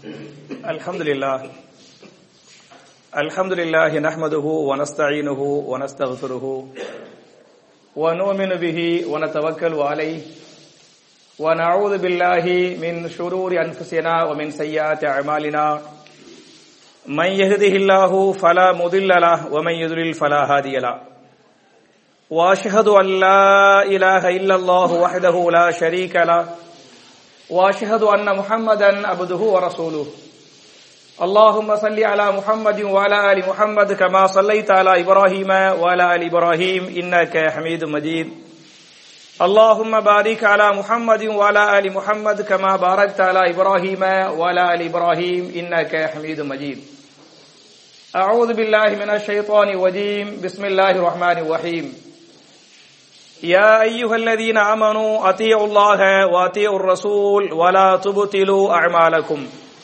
الحمد لله الحمد لله نحمده ونستعينه ونستغفره ونؤمن به ونتوكل عليه ونعوذ بالله من شرور انفسنا ومن سيئات اعمالنا من يهده الله فلا مضل له ومن يضلل فلا هادي له واشهد ان لا اله الا الله وحده لا شريك له واشهد ان محمدا عبده ورسوله اللهم صل على محمد وعلى ال محمد كما صليت على ابراهيم وعلى ال ابراهيم انك حميد مجيد اللهم بارك على محمد وعلى ال محمد كما باركت على ابراهيم وعلى ال ابراهيم انك حميد مجيد اعوذ بالله من الشيطان الرجيم بسم الله الرحمن الرحيم يا أيها الذين آمنوا أطيعوا الله وأطيعوا الرسول ولا تبطلوا أعمالكم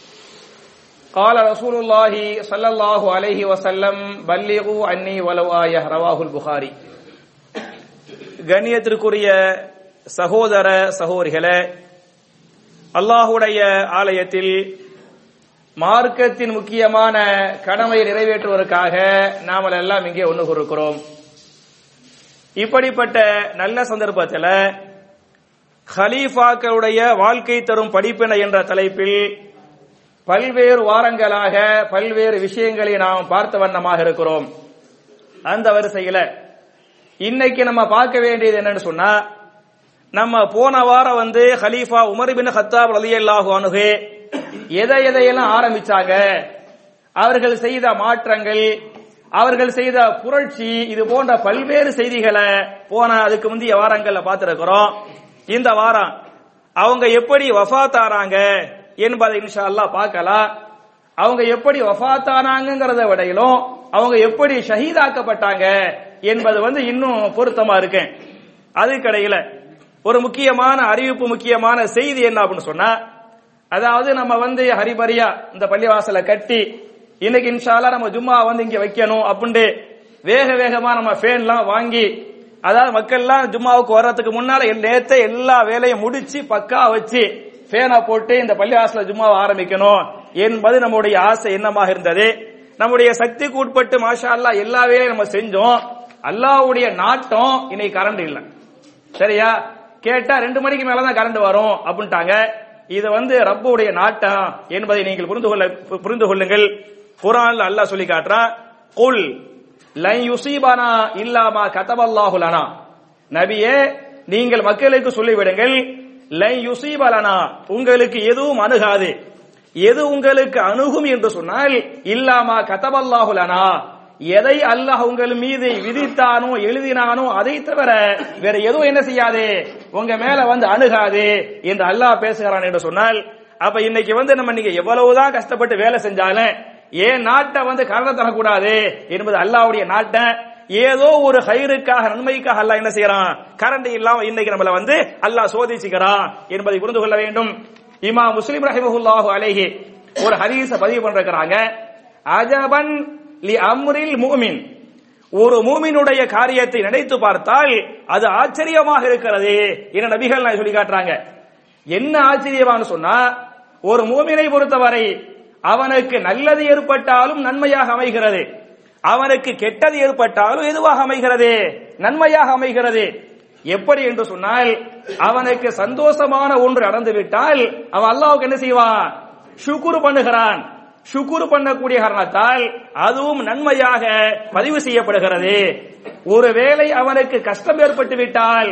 قال رسول الله صلى الله عليه وسلم بلغوا عني ولو آية رواه البخاري கண்ணியத்திற்குரிய சகோதர சகோதரிகளே அல்லாஹுடைய ஆலயத்தில் மார்க்கத்தின் முக்கியமான கடமையை நிறைவேற்றுவதற்காக நாமல் எல்லாம் இங்கே ஒன்று கூறுகிறோம் இப்படிப்பட்ட நல்ல சந்தர்ப்பத்தில் ஹலீஃபாக்களுடைய வாழ்க்கை தரும் படிப்பினை என்ற தலைப்பில் பல்வேறு வாரங்களாக பல்வேறு விஷயங்களை நாம் பார்த்த வண்ணமாக இருக்கிறோம் அந்த வரிசையில இன்னைக்கு நம்ம பார்க்க வேண்டியது என்னன்னு சொன்னா நம்ம போன வாரம் வந்து ஹலீஃபா உமர் பின் ஹத்தாப் ரலியல்லாஹு அன்ஹு எதை எதையெல்லாம் ஆரம்பிச்சாங்க அவர்கள் செய்த மாற்றங்கள் அவர்கள் செய்த புரட்சி இது போன்ற பல்வேறு செய்திகளை போன அதுக்கு முந்தைய வாரங்கள்ல பார்த்திருக்கிறோம் இந்த வாரம் அவங்க எப்படி வஃத்தாராங்க என்பதை இன்ஷா அல்லாஹ் பார்க்கலாம் அவங்க எப்படி வஃத்தானாங்கிறத விடையிலும் அவங்க எப்படி ஷஹீதாக்கப்பட்டாங்க என்பது வந்து இன்னும் பொருத்தமா இருக்கு அதுக்கடையில ஒரு முக்கியமான அறிவிப்பு முக்கியமான செய்தி என்ன அப்படின்னு சொன்னா அதாவது நம்ம வந்து ஹரிபரியா இந்த பள்ளிவாசலை கட்டி இன்னைக்கு இன்ஷால்லா நம்ம ஜும்மா வந்து இங்க வைக்கணும் அப்படின்ட்டு வேக வேகமா நம்ம ஃபேன்லாம் வாங்கி அதாவது மக்கள்லாம் ஜும்மாவுக்கு வர்றதுக்கு முன்னால நேத்த எல்லா வேலையும் முடிச்சு பக்கா வச்சு ஃபேனை போட்டு இந்த பள்ளிவாசல ஜும்மாவை ஆரம்பிக்கணும் என்பது நம்முடைய ஆசை என்னமாக இருந்தது நம்முடைய சக்திக்கு உட்பட்டு மாஷா அல்லா எல்லா வேலையும் நம்ம செஞ்சோம் அல்லாவுடைய நாட்டம் இன்னைக்கு கரண்ட் இல்லை சரியா கேட்டா ரெண்டு மணிக்கு மேலதான் கரண்ட் வரும் அப்படின்ட்டாங்க இது வந்து ரப்புடைய நாட்டம் என்பதை நீங்கள் புரிந்து கொள்ள புரிந்து கொள்ளுங்கள் குரான்ல அல்லாஹ் சொல்லி காட்டுறான் குல் லை யுசீபானா இல்லாமா கதபல்லாஹு லனா நபியே நீங்கள் மக்களுக்கு சொல்லிவிடுங்கள் லை யுசீபலனா உங்களுக்கு எதுவும் அணுகாது எது உங்களுக்கு அணுகும் என்று சொன்னால் இல்லாமா கதபல்லாஹு லனா எதை அல்லாஹ் உங்கள் மீது விதித்தானோ எழுதினானோ அதை தவிர வேற எதுவும் என்ன செய்யாது உங்க மேல வந்து அணுகாது என்று அல்லாஹ் பேசுகிறான் என்று சொன்னால் அப்ப இன்னைக்கு வந்து நம்ம நீங்க எவ்வளவுதான் கஷ்டப்பட்டு வேலை செஞ்சாலும் ஏன் நாட்டை வந்து கரண தரக்கூடாது என்பது அல்லாவுடைய நாட்டை ஏதோ ஒரு ஹைருக்காக நன்மைக்காக அல்லாஹ் என்ன செய்யறான் கரண்ட் இல்லாம இன்னைக்கு நம்மள வந்து அல்லாஹ் சோதிச்சுக்கிறான் என்பதை புரிந்து கொள்ள வேண்டும் இமா முஸ்லிம் ரஹிமஹுல்லாஹு அலைஹி ஒரு ஹதீஸ பதிவு பண்றாங்க அஜபன் லி அம்ரில் மூமின் ஒரு மூமினுடைய காரியத்தை நினைத்து பார்த்தால் அது ஆச்சரியமாக இருக்கிறது என நபிகள் நான் சொல்லி காட்டுறாங்க என்ன ஆச்சரியமான சொன்னா ஒரு மூமினை பொறுத்தவரை அவனுக்கு நல்லது ஏற்பட்டாலும் நன்மையாக அமைகிறது அவனுக்கு கெட்டது ஏற்பட்டாலும் எதுவாக அமைகிறது நன்மையாக அமைகிறது எப்படி என்று சொன்னால் அவனுக்கு சந்தோஷமான ஒன்று நடந்து விட்டால் அவன் அல்லாவுக்கு என்ன செய்வான் சுக்குரு பண்ணுகிறான் சுக்குரு பண்ணக்கூடிய காரணத்தால் அதுவும் நன்மையாக பதிவு செய்யப்படுகிறது ஒருவேளை அவனுக்கு கஷ்டம் ஏற்பட்டு விட்டால்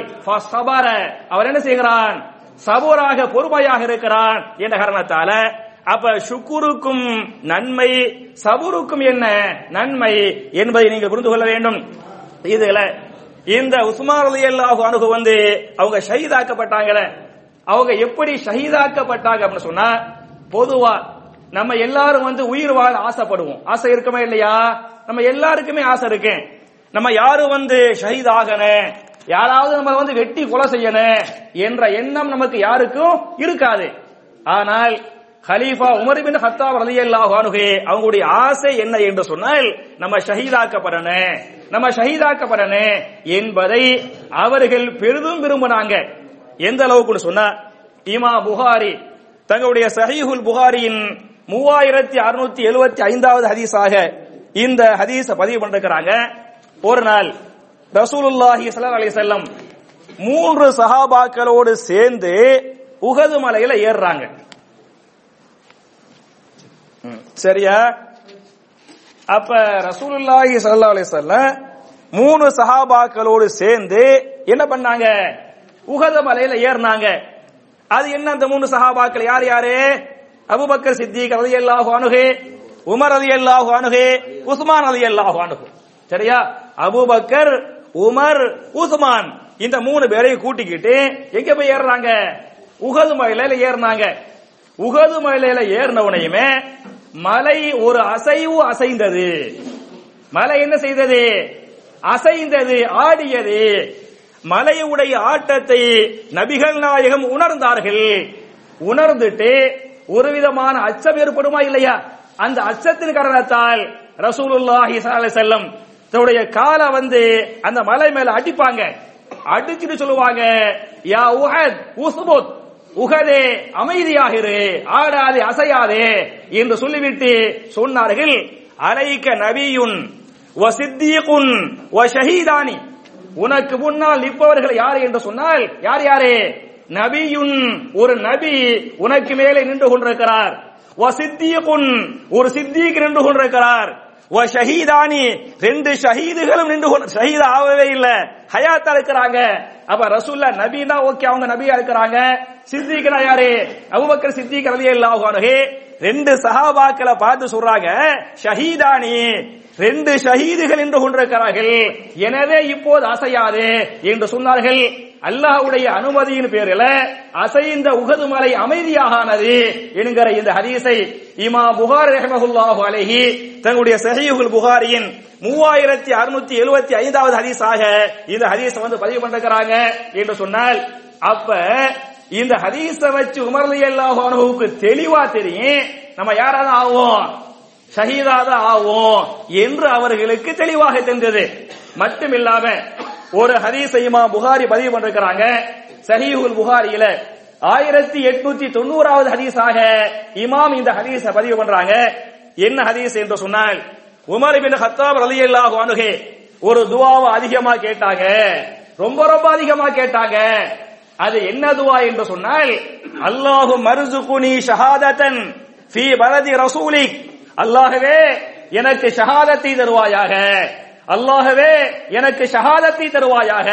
அவன் என்ன செய்கிறான் சபூராக பொறுமையாக இருக்கிறான் என்ற காரணத்தால அப்ப சுக்குருக்கும் நன்மை சபுருக்கும் என்ன நன்மை என்பதை நீங்கள் புரிந்து கொள்ள வேண்டும் இதுல இந்த உஸ்மான் அலி அல்லாஹு அணுகு வந்து அவங்க ஷஹீதாக்கப்பட்டாங்களே அவங்க எப்படி ஷஹீதாக்கப்பட்டாங்க அப்படின்னு சொன்னா பொதுவா நம்ம எல்லாரும் வந்து உயிர் வாழ ஆசைப்படுவோம் ஆசை இருக்குமா இல்லையா நம்ம எல்லாருக்குமே ஆசை இருக்கு நம்ம யாரும் வந்து ஷஹீத் ஆகணும் யாராவது நம்ம வந்து வெட்டி கொலை செய்யணும் என்ற எண்ணம் நமக்கு யாருக்கும் இருக்காது ஆனால் ஹலீஃபா உமர் பின் ஹத்தாப் ரலியல்லாஹு அன்ஹு அவங்களுடைய ஆசை என்ன என்று சொன்னால் நம்ம ஷஹீதாக்கப்படணும் நம்ம ஷஹீதாக்கப்படணும் என்பதை அவர்கள் பெரிதும் விரும்பினாங்க எந்த அளவுக்கு சொன்னா இமா புகாரி தங்களுடைய சஹீஹுல் புகாரியின் மூவாயிரத்தி அறுநூத்தி எழுபத்தி ஐந்தாவது ஹதீஸாக இந்த ஹதீஸ பதிவு பண்ணிருக்கிறாங்க ஒரு நாள் ரசூலுல்லாஹி ஸல்லல்லாஹு அலைஹி வஸல்லம் மூன்று சஹாபாக்களோடு சேர்ந்து உகது மலையில ஏறுறாங்க ம், சரியா அப்ப ரசூலுல்லாஹி ஸல்லல்லாஹு அலைஹி வஸல்லம் மூணு சஹாபாக்களோடு சேர்ந்து என்ன பண்ணாங்க உகது மலையில ஏறினாங்க அது என்ன அந்த மூணு சஹாபாக்கள் யார் யாரு அபூபக்கர் சித்திக் ரலியல்லாஹு அன்ஹு உமர் ரலியல்லாஹு அன்ஹு உஸ்மான் ரலியல்லாஹு அன்ஹு சரியா அபூபக்கர் உமர் உஸ்மான் இந்த மூணு பேரையும் கூட்டிக்கிட்டு எங்க போய் ஏறுறாங்க உகது மலையில ஏறினாங்க உகது மலையில ஏறின உடனேயுமே மலை ஒரு அசைவு அசைந்தது மலை என்ன செய்தது அசைந்தது ஆடியது மலையுடைய ஆட்டத்தை நபிகள் நாயகம் உணர்ந்தார்கள் உணர்ந்துட்டு ஒரு விதமான அச்சம் ஏற்படுமா இல்லையா அந்த அச்சத்தின் காரணத்தால் ரசூலுல்லாஹி ஸல்லல்லாஹு அலைஹி வஸல்லம் தன்னுடைய காலை வந்து அந்த மலை மேல அடிப்பாங்க அடிச்சுட்டு சொல்லுவாங்க யா உஹத் உஸ்புத் உகதே அமைதியாக இரு ஆடாதே அசையாதே என்று சொல்லிவிட்டு சொன்னார்கள் அலைக்க நபியுன் வ சித்திகுன் வ ஷஹீதானி உனக்கு முன்னால் நிற்பவர்கள் யார் என்று சொன்னால் யார் யாரு நபியுன் ஒரு நபி உனக்கு மேலே நின்று கொண்டிருக்கிறார் வ சித்திகுன் ஒரு சித்திக் நின்று கொண்டிருக்கிறார் வ ஷஹீதானி ரெண்டு ஷஹீதுகளும் நின்று கொண்டு ஷஹீத் ஆகவே இல்ல ஹயாத்தா இருக்கிறாங்க அப்ப ரசூல்லா நபினா ஓகே அவங்க நபியா இருக்கிறாங்க சித்திகனா யாரு அபூபக்கர் சித்திக் ரலியல்லாஹு அன்ஹு ரெண்டு சஹாபாக்களை பார்த்து சொல்றாங்க ஷஹீதானி ரெண்டு ஷஹீதுகள் என்று கொண்டிருக்கிறார்கள் எனவே இப்போது அசையாது என்று சொன்னார்கள் அல்லாஹ்வுடைய அனுமதியின் பேரில் அசைந்த உகது மலை அமைதியாகானது என்கிற இந்த ஹதீஸை இமா புகார் ரஹமஹுல்லாஹு அலைஹி தன்னுடைய சஹீஹுல் புகாரியின் மூவாயிரத்தி அறுநூத்தி எழுபத்தி ஐந்தாவது ஹதீஸாக இந்த ஹதீஸை வந்து பதிவு பண்ணிருக்கிறாங்க என்று சொன்னால் அப்ப இந்த ஹதீஸ வச்சு உமர் ரலியல்லாஹு அன்ஹுவுக்கு தெளிவா தெரியும் நம்ம யாராவது ஆவோம் ஷஹீதாத ஆவோம் என்று அவர்களுக்கு தெளிவாக தெரிந்தது மட்டுமில்லாம ஒரு ஹதீஸை இமாம் புகாரி பதிவு பண்ணிருக்கிறாங்க சஹீஹுல் புகாரியில ஆயிரத்தி எட்நூத்தி தொண்ணூறாவது ஹதீஸாக இமாம் இந்த ஹதீஸ பதிவு பண்றாங்க என்ன ஹதீஸ் என்று சொன்னால் உமர் பின் ஹத்தாப் ரலியல்லாஹு அன்ஹு ஒரு துவாவை அதிகமா கேட்டாங்க ரொம்ப ரொம்ப அதிகமா கேட்டாங்க அது என்ன துவா என்று சொன்னால் அல்லாஹு மர்சுகுனி ஷஹாதத்தன் ஃபீ பலதி ரசூலிக் அல்லாஹ்வே எனக்கு ஷஹாதத்தை தருவாயாக அல்லாஹ்வே எனக்கு ஷஹாதத்தை தருவாயாக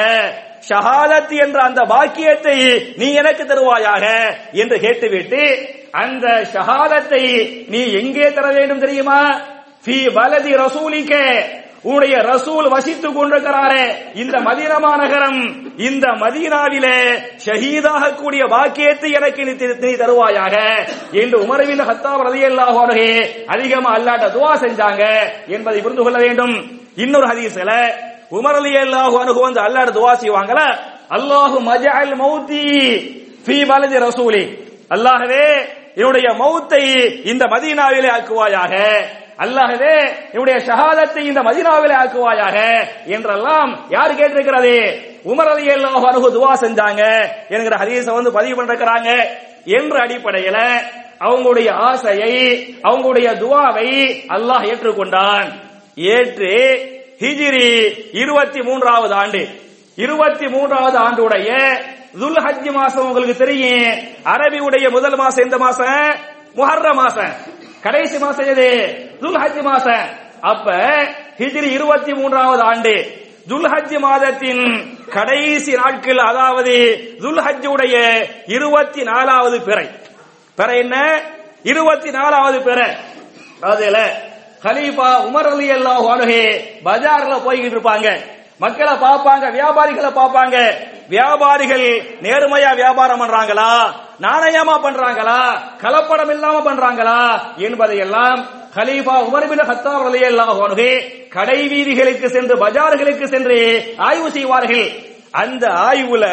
ஷஹாதத் என்ற அந்த பாக்கியத்தை நீ எனக்கு தருவாயாக என்று கேட்டுவிட்டு அந்த ஷஹாதத்தை நீ எங்கே தர வேண்டும் தெரியுமா ஃபீ பலதி ரசூலிக்க உன்னுடைய ரசூல் வசித்துக் கொண்டிருக்கிறாரே இந்த மதீனா மாநகரம் இந்த மதீனாவிலே ஷஹீதாக கூடிய பாக்கியத்தை எனக்கு நீ தி- நீ தருவாயாக என்று உமரவின் ஹத்தாப் ரலியல்லாஹு அன்ஹு அதிகமா அல்லாட்ட துவா செஞ்சாங்க என்பதை புரிந்து கொள்ள வேண்டும் இன்னொரு ஹதீஸ்ல உமர் ரலியல்லாஹு அன்ஹு வந்து அல்லாட்ட துவா செய்வாங்கல அல்லாஹு மஜஅல் மௌதி ஃபீ பலதி ரசூலி அல்லாஹ்வே என்னுடைய மௌத்தை இந்த மதீனாவிலே ஆக்குவாயாக அல்லாஹ்வே என்னுடைய ஷஹாதத்தை இந்த மதீனாவிலே ஆக்குவாயாக என்றெல்லாம் யார் கேட்டிருக்கிறது உமர் ரலியல்லாஹு அன்ஹு துவா செஞ்சாங்க என்கிற ஹதீஸ வந்து பதிவு பண்ணிருக்கிறாங்க என்ற அடிப்படையில அவங்களுடைய ஆசையை அவங்களுடைய துவாவை அல்லாஹ் ஏற்றுக்கொண்டான் ஏற்று ஹிஜ்ரி இருபத்தி மூன்றாவது ஆண்டு இருபத்தி மூன்றாவது ஆண்டுடைய துல் ஹஜ் மாசம் உங்களுக்கு தெரியும் அரபியுடைய முதல் மாசம் எந்த மாசம் முஹர்ர மாசம் கடைசி மாசம் எது துல் ஹஜ் மாசம் அப்ப ஹிஜ்ரி இருபத்தி மூன்றாவது ஆண்டு துல் ஹஜ் மாதத்தின் கடைசி நாட்கள் அதாவது துல் ஹஜ் உடைய இருபத்தி நாலாவது பிறை பிறை என்ன இருபத்தி நாலாவது பிறை அதுல கலீஃபா உமர் அலி அல்லாஹ் அணுகே பஜார்ல போய்கிட்டு இருப்பாங்க மக்களை பார்ப்பாங்க வியாபாரிகளை பார்ப்பாங்க வியாபாரிகள் நேர்மையா வியாபாரம் பண்றாங்களா நாணயமா பண்றாங்களா கலப்படம் இல்லாம பண்றாங்களா என்பதை எல்லாம் கலீஃபா உமர் பின் ஹத்தாப் ரலியல்லாஹு அன்ஹு கடை வீதிகளுக்கு சென்று பஜார்களுக்கு சென்று ஆய்வு செய்வார்கள் அந்த ஆய்வுல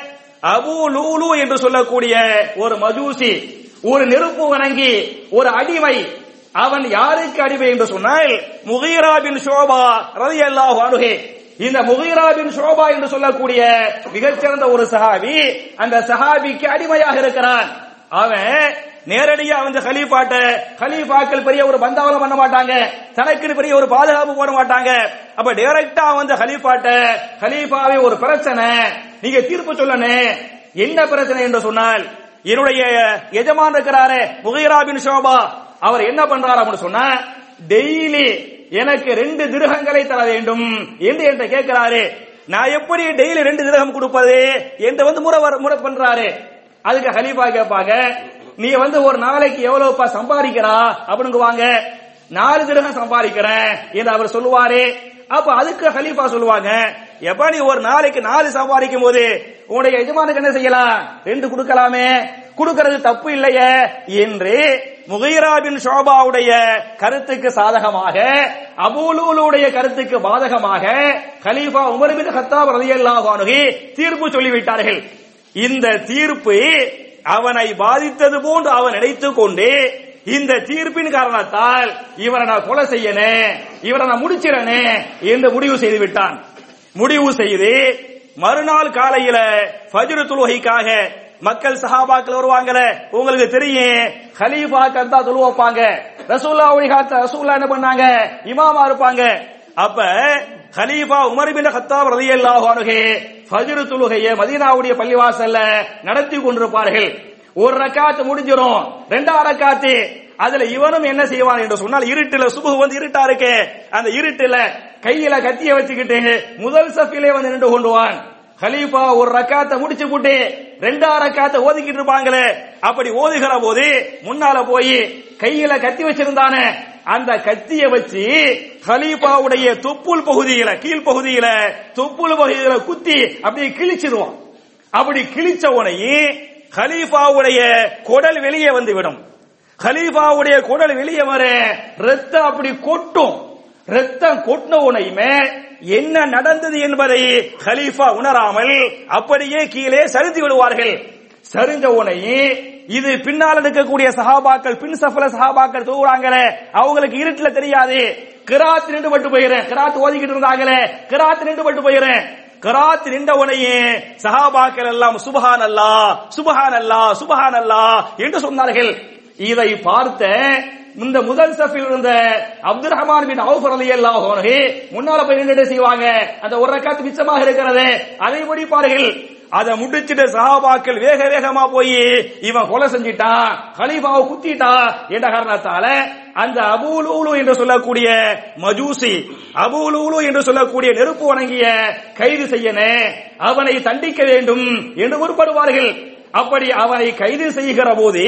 அபூ லூலு என்று சொல்லக்கூடிய ஒரு மஜூசி ஒரு நெருப்பு வணங்கி ஒரு அடிமை அவன் யாருக்கு அடிமை என்று சொன்னால் முகீரா பின் ஷோபா ரலியல்லாஹு அன்ஹு இந்த முகீரா பின் ஷோபா என்று சொல்லக்கூடிய மிகச்சிறந்த ஒரு சஹாபி அந்த சஹாபிக்கு அடிமையாக இருக்கிறான் அவன் நேரடியா வந்து ஹலீஃபாட்ட ஹலீஃபாக்கள் பெரிய ஒரு பந்தாவலம் பண்ண மாட்டாங்க தனக்குன்னு பெரிய ஒரு பாதுகாப்பு போட மாட்டாங்க அப்ப டைரக்டா வந்து ஹலீஃபாட்ட ஹலீஃபாவே ஒரு பிரச்சனை நீங்க தீர்ப்பு சொல்லணும் என்ன பிரச்சனை என்று சொன்னால் என்னுடைய எஜமான் இருக்கிறாரே முகைரா பின் ஷோபா அவர் என்ன பண்றாரு அப்படின்னு சொன்னா டெய்லி எனக்கு ரெண்டு திருகங்களை தர வேண்டும் என்று என்கிட்ட கேட்கிறாரு நான் எப்படி டெய்லி ரெண்டு திரகம் கொடுப்பது என்று வந்து முறை வர- முறை பண்றாரு அதுக்கு ஹலீஃபா கேட்பாங்க நீ வந்து ஒரு நாளைக்கு எவ்வளவுப்பா சம்பாதிக்கிறா அப்படிங்குவாங்க நாலு திரகம் சம்பாதிக்கிறேன் என்று அவர் சொல்லுவாரு அப்ப அதுக்கு ஹலீஃபா சொல்லுவாங்க எப்ப நீ ஒரு நாளைக்கு நாலு சம்பாதிக்கும் போது உன்னுடைய எஜமானுக்கு என்ன செய்யலாம் ரெண்டு கொடுக்கலாமே கொடுக்கிறது தப்பு இல்லையே என்று முகைரா பின் ஷோபாவுடைய கருத்துக்கு சாதகமாக அபூலூலுடைய கருத்துக்கு பாதகமாக கலீஃபா உமர் பின் கத்தாப் ரலியல்லாஹு அன்ஹு தீர்ப்பு சொல்லிவிட்டார்கள் இந்த தீர்ப்பு அவனை பாதித்தது போன்று அவன் நினைத்துக் கொண்டு இந்த தீர்ப்பின் காரணத்தால் இவரை நான் கொலை செய்யணும் இவரை நான் முடிச்சிடணும் என்று முடிவு செய்து விட்டான் முடிவு செய்து மறுநாள் காலையில ஃபஜ்ரு தொழுகைக்காக மக்கள் சஹாபாக்கள் வருவாங்கல உங்களுக்கு தெரியும் ஹலீஃபாக்கள் தான் தொழு வைப்பாங்க ரசூல்லா காத்த ரசூல்லா என்ன பண்ணாங்க இமாமா இருப்பாங்க அப்ப ஹலீஃபா உமர் பின் கத்தாப் ரலியல்லாஹு அன்ஹு ஃபஜ்ரு தொழுகையை மதீனாவுடைய பள்ளிவாசல்ல நடத்தி கொண்டிருப்பார்கள் ஒரு ரக்காத்து முடிஞ்சிரும் ரெண்டாவது ரக்காத்து அதுல இவனும் என்ன செய்வான் என்று சொன்னால் இருட்டுல சுபு வந்து இருட்டா இருக்கு அந்த இருட்டுல கையில கத்திய வச்சுக்கிட்டு முதல் சஃபிலே வந்து நின்று கொண்டுவான் ஹலீஃபா ஒரு ரக்காத்தை முடிச்சு போட்டு ரெண்டாவது ரக்காத்தை ஓதிக்கிட்டு இருப்பாங்களே அப்படி ஓதுகிற போது முன்னால போய் கையில கத்தி வச்சிருந்தானே அந்த கத்திய வச்சு ஹலீஃபாவுடைய தொப்புள் பகுதியில கீழ் பகுதியில தொப்புள் பகுதியில குத்தி அப்படியே கிழிச்சிருவான் அப்படி கிழிச்ச உடனே ஹலீஃபாவுடைய குடல் வெளியே வந்து விடும் ஹலீஃபாவுடைய குடல் வெளியே வர ரத்தம் அப்படி கொட்டும் ரத்தம் கொட்டின உனையுமே என்ன நடந்தது என்பதை ஹலீஃபா உணராமல் அப்படியே கீழே சரிந்து விடுவார்கள் சரிஞ்ச உடனே இது பின்னால் இருக்கக்கூடிய சஹாபாக்கள் பின் சஃபல சஹாபாக்கள் தூங்குறாங்களே அவங்களுக்கு இருட்டுல தெரியாது கிராத் நின்று பட்டு போயிறேன் கிராத் ஓதிக்கிட்டு இருந்தாங்களே கிராத் நின்று பட்டு போயிறேன் கராத் நின்ற உடனே சஹாபாக்கள் எல்லாம் சுபஹான் அல்லா சுபஹான் அல்லா சுபஹான் அல்லா என்று சொன்னார்கள் இதை பார்த்த இந்த முதல் சஃபில் இருந்த அப்துல் ரஹ்மான் பின் அவுஃப் ரலியல்லாஹு அன்ஹு முன்னால போய் நின்று செய்வாங்க அந்த ஒரு ரக்காத்து மிச்சமாக இருக்கிறது அதை முடிப்பார்கள் அதை முடிச்சிட்டு சஹாபாக்கள் வேக வேகமா போய் இவன் கொலை செஞ்சிட்டான் ஹலீஃபாவை குத்திட்டான் என்ற காரணத்தால அந்த அபூலூலு என்று சொல்லக்கூடிய மஜூசி அபூலூலு என்று சொல்லக்கூடிய நெருப்பு வணங்கிய கைது செய்யணும் அவனை தண்டிக்க வேண்டும் என்று முற்படுவார்கள் அப்படி அவனை கைது செய்கிற போது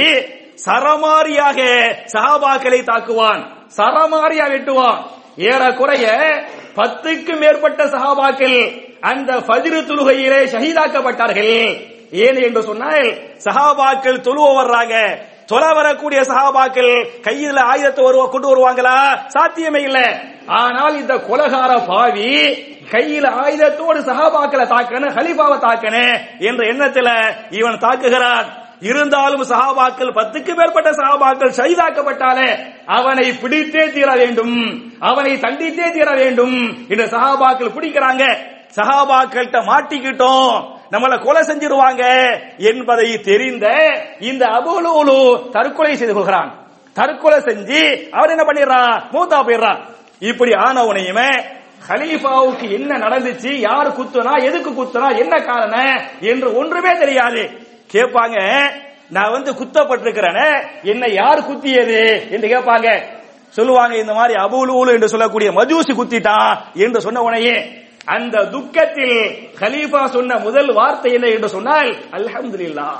சரமாரியாக சஹாபாக்களை தாக்குவான் சரமாரியா வெட்டுவான் ஏறக்குறைய பத்துக்கு மேற்பட்ட சஹாபாக்கள் அந்த ஃபஜ்ரு தொழுகையிலே ஷஹீதாக்கப்பட்டார்கள் ஏன் என்று சொன்னால் சஹாபாக்கள் தொழுவ வர்றாங்க தொல வரக்கூடிய சஹாபாக்கள் கையில ஆயுதத்தை வருவ கொண்டு வருவாங்களா சாத்தியமே இல்ல ஆனால் இந்த கொலகார பாவி கையில ஆயுதத்தோடு சஹாபாக்களை தாக்கணும் ஹலிஃபாவை தாக்கணும் என்ற எண்ணத்துல இவன் தாக்குகிறான் இருந்தாலும் சஹாபாக்கள் பத்துக்கு மேற்பட்ட சஹாபாக்கள் ஷைதாக்கப்பட்டாலே அவனை பிடித்தே தீர வேண்டும் அவனை தண்டித்தே தீர வேண்டும் என்று சஹாபாக்கள் பிடிக்கிறாங்க சஹாபாக்கள்கிட்ட மாட்டிக்கிட்டோம் நம்மள கொலை செஞ்சிருவாங்க என்பதை தெரிந்த இந்த அபுலூலு தற்கொலை செய்து கொள்கிறான் தற்கொலை செஞ்சு அவர் என்ன பண்ணிடுறான் மூத்தா போயிடுறான் இப்படி ஆனவனையுமே ஹலீஃபாவுக்கு என்ன நடந்துச்சு யார் குத்துனா எதுக்கு குத்துனா என்ன காரணம் என்று ஒன்றுமே தெரியாது கேட்பாங்க நான் வந்து குத்தப்பட்டிருக்கிறேனே என்னை யார் குத்தியது என்று கேட்பாங்க சொல்லுவாங்க இந்த மாதிரி அபுலூலு என்று சொல்லக்கூடிய மஜூசி குத்திட்டான் என்று சொன்ன உடனே அந்த துக்கத்தில் கலீஃபா சொன்ன முதல் வார்த்தை என்ன என்று சொன்னால் அல்ஹம்துலில்லா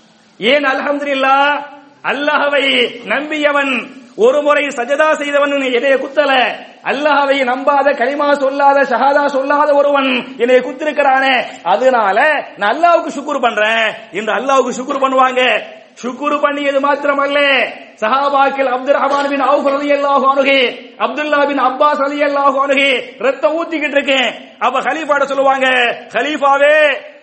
ஏன் அல்ஹம்துலில்லா அல்லாஹ்வை நம்பியவன் ஒரு முறை சஜதா செய்தவன் என்னைய குத்தல அல்லாஹ்வை நம்பாத கலிமா சொல்லாத ஷஹாதா சொல்லாத ஒருவன் என்னைய குத்திருக்கிறானே அதனால நான் அல்லாஹ்வுக்கு சுக்குர் பண்றேன் என்று அல்லாஹ்வுக்கு சுக்குர் பண்ணுவாங்க சுக்குரு பண்ணியது மாத்திரமல்ல சஹாபாக்கள் அப்துல் ரஹ்மான் பின் அவுஃப் ரலியல்லாஹு அன்ஹு அப்துல்லா பின் அப்பாஸ் ரலியல்லாஹு அன்ஹு ரத்தம் ஊத்திக்கிட்டு இருக்கேன் அப்ப கலீஃபாட சொல்லுவாங்க கலீஃபாவே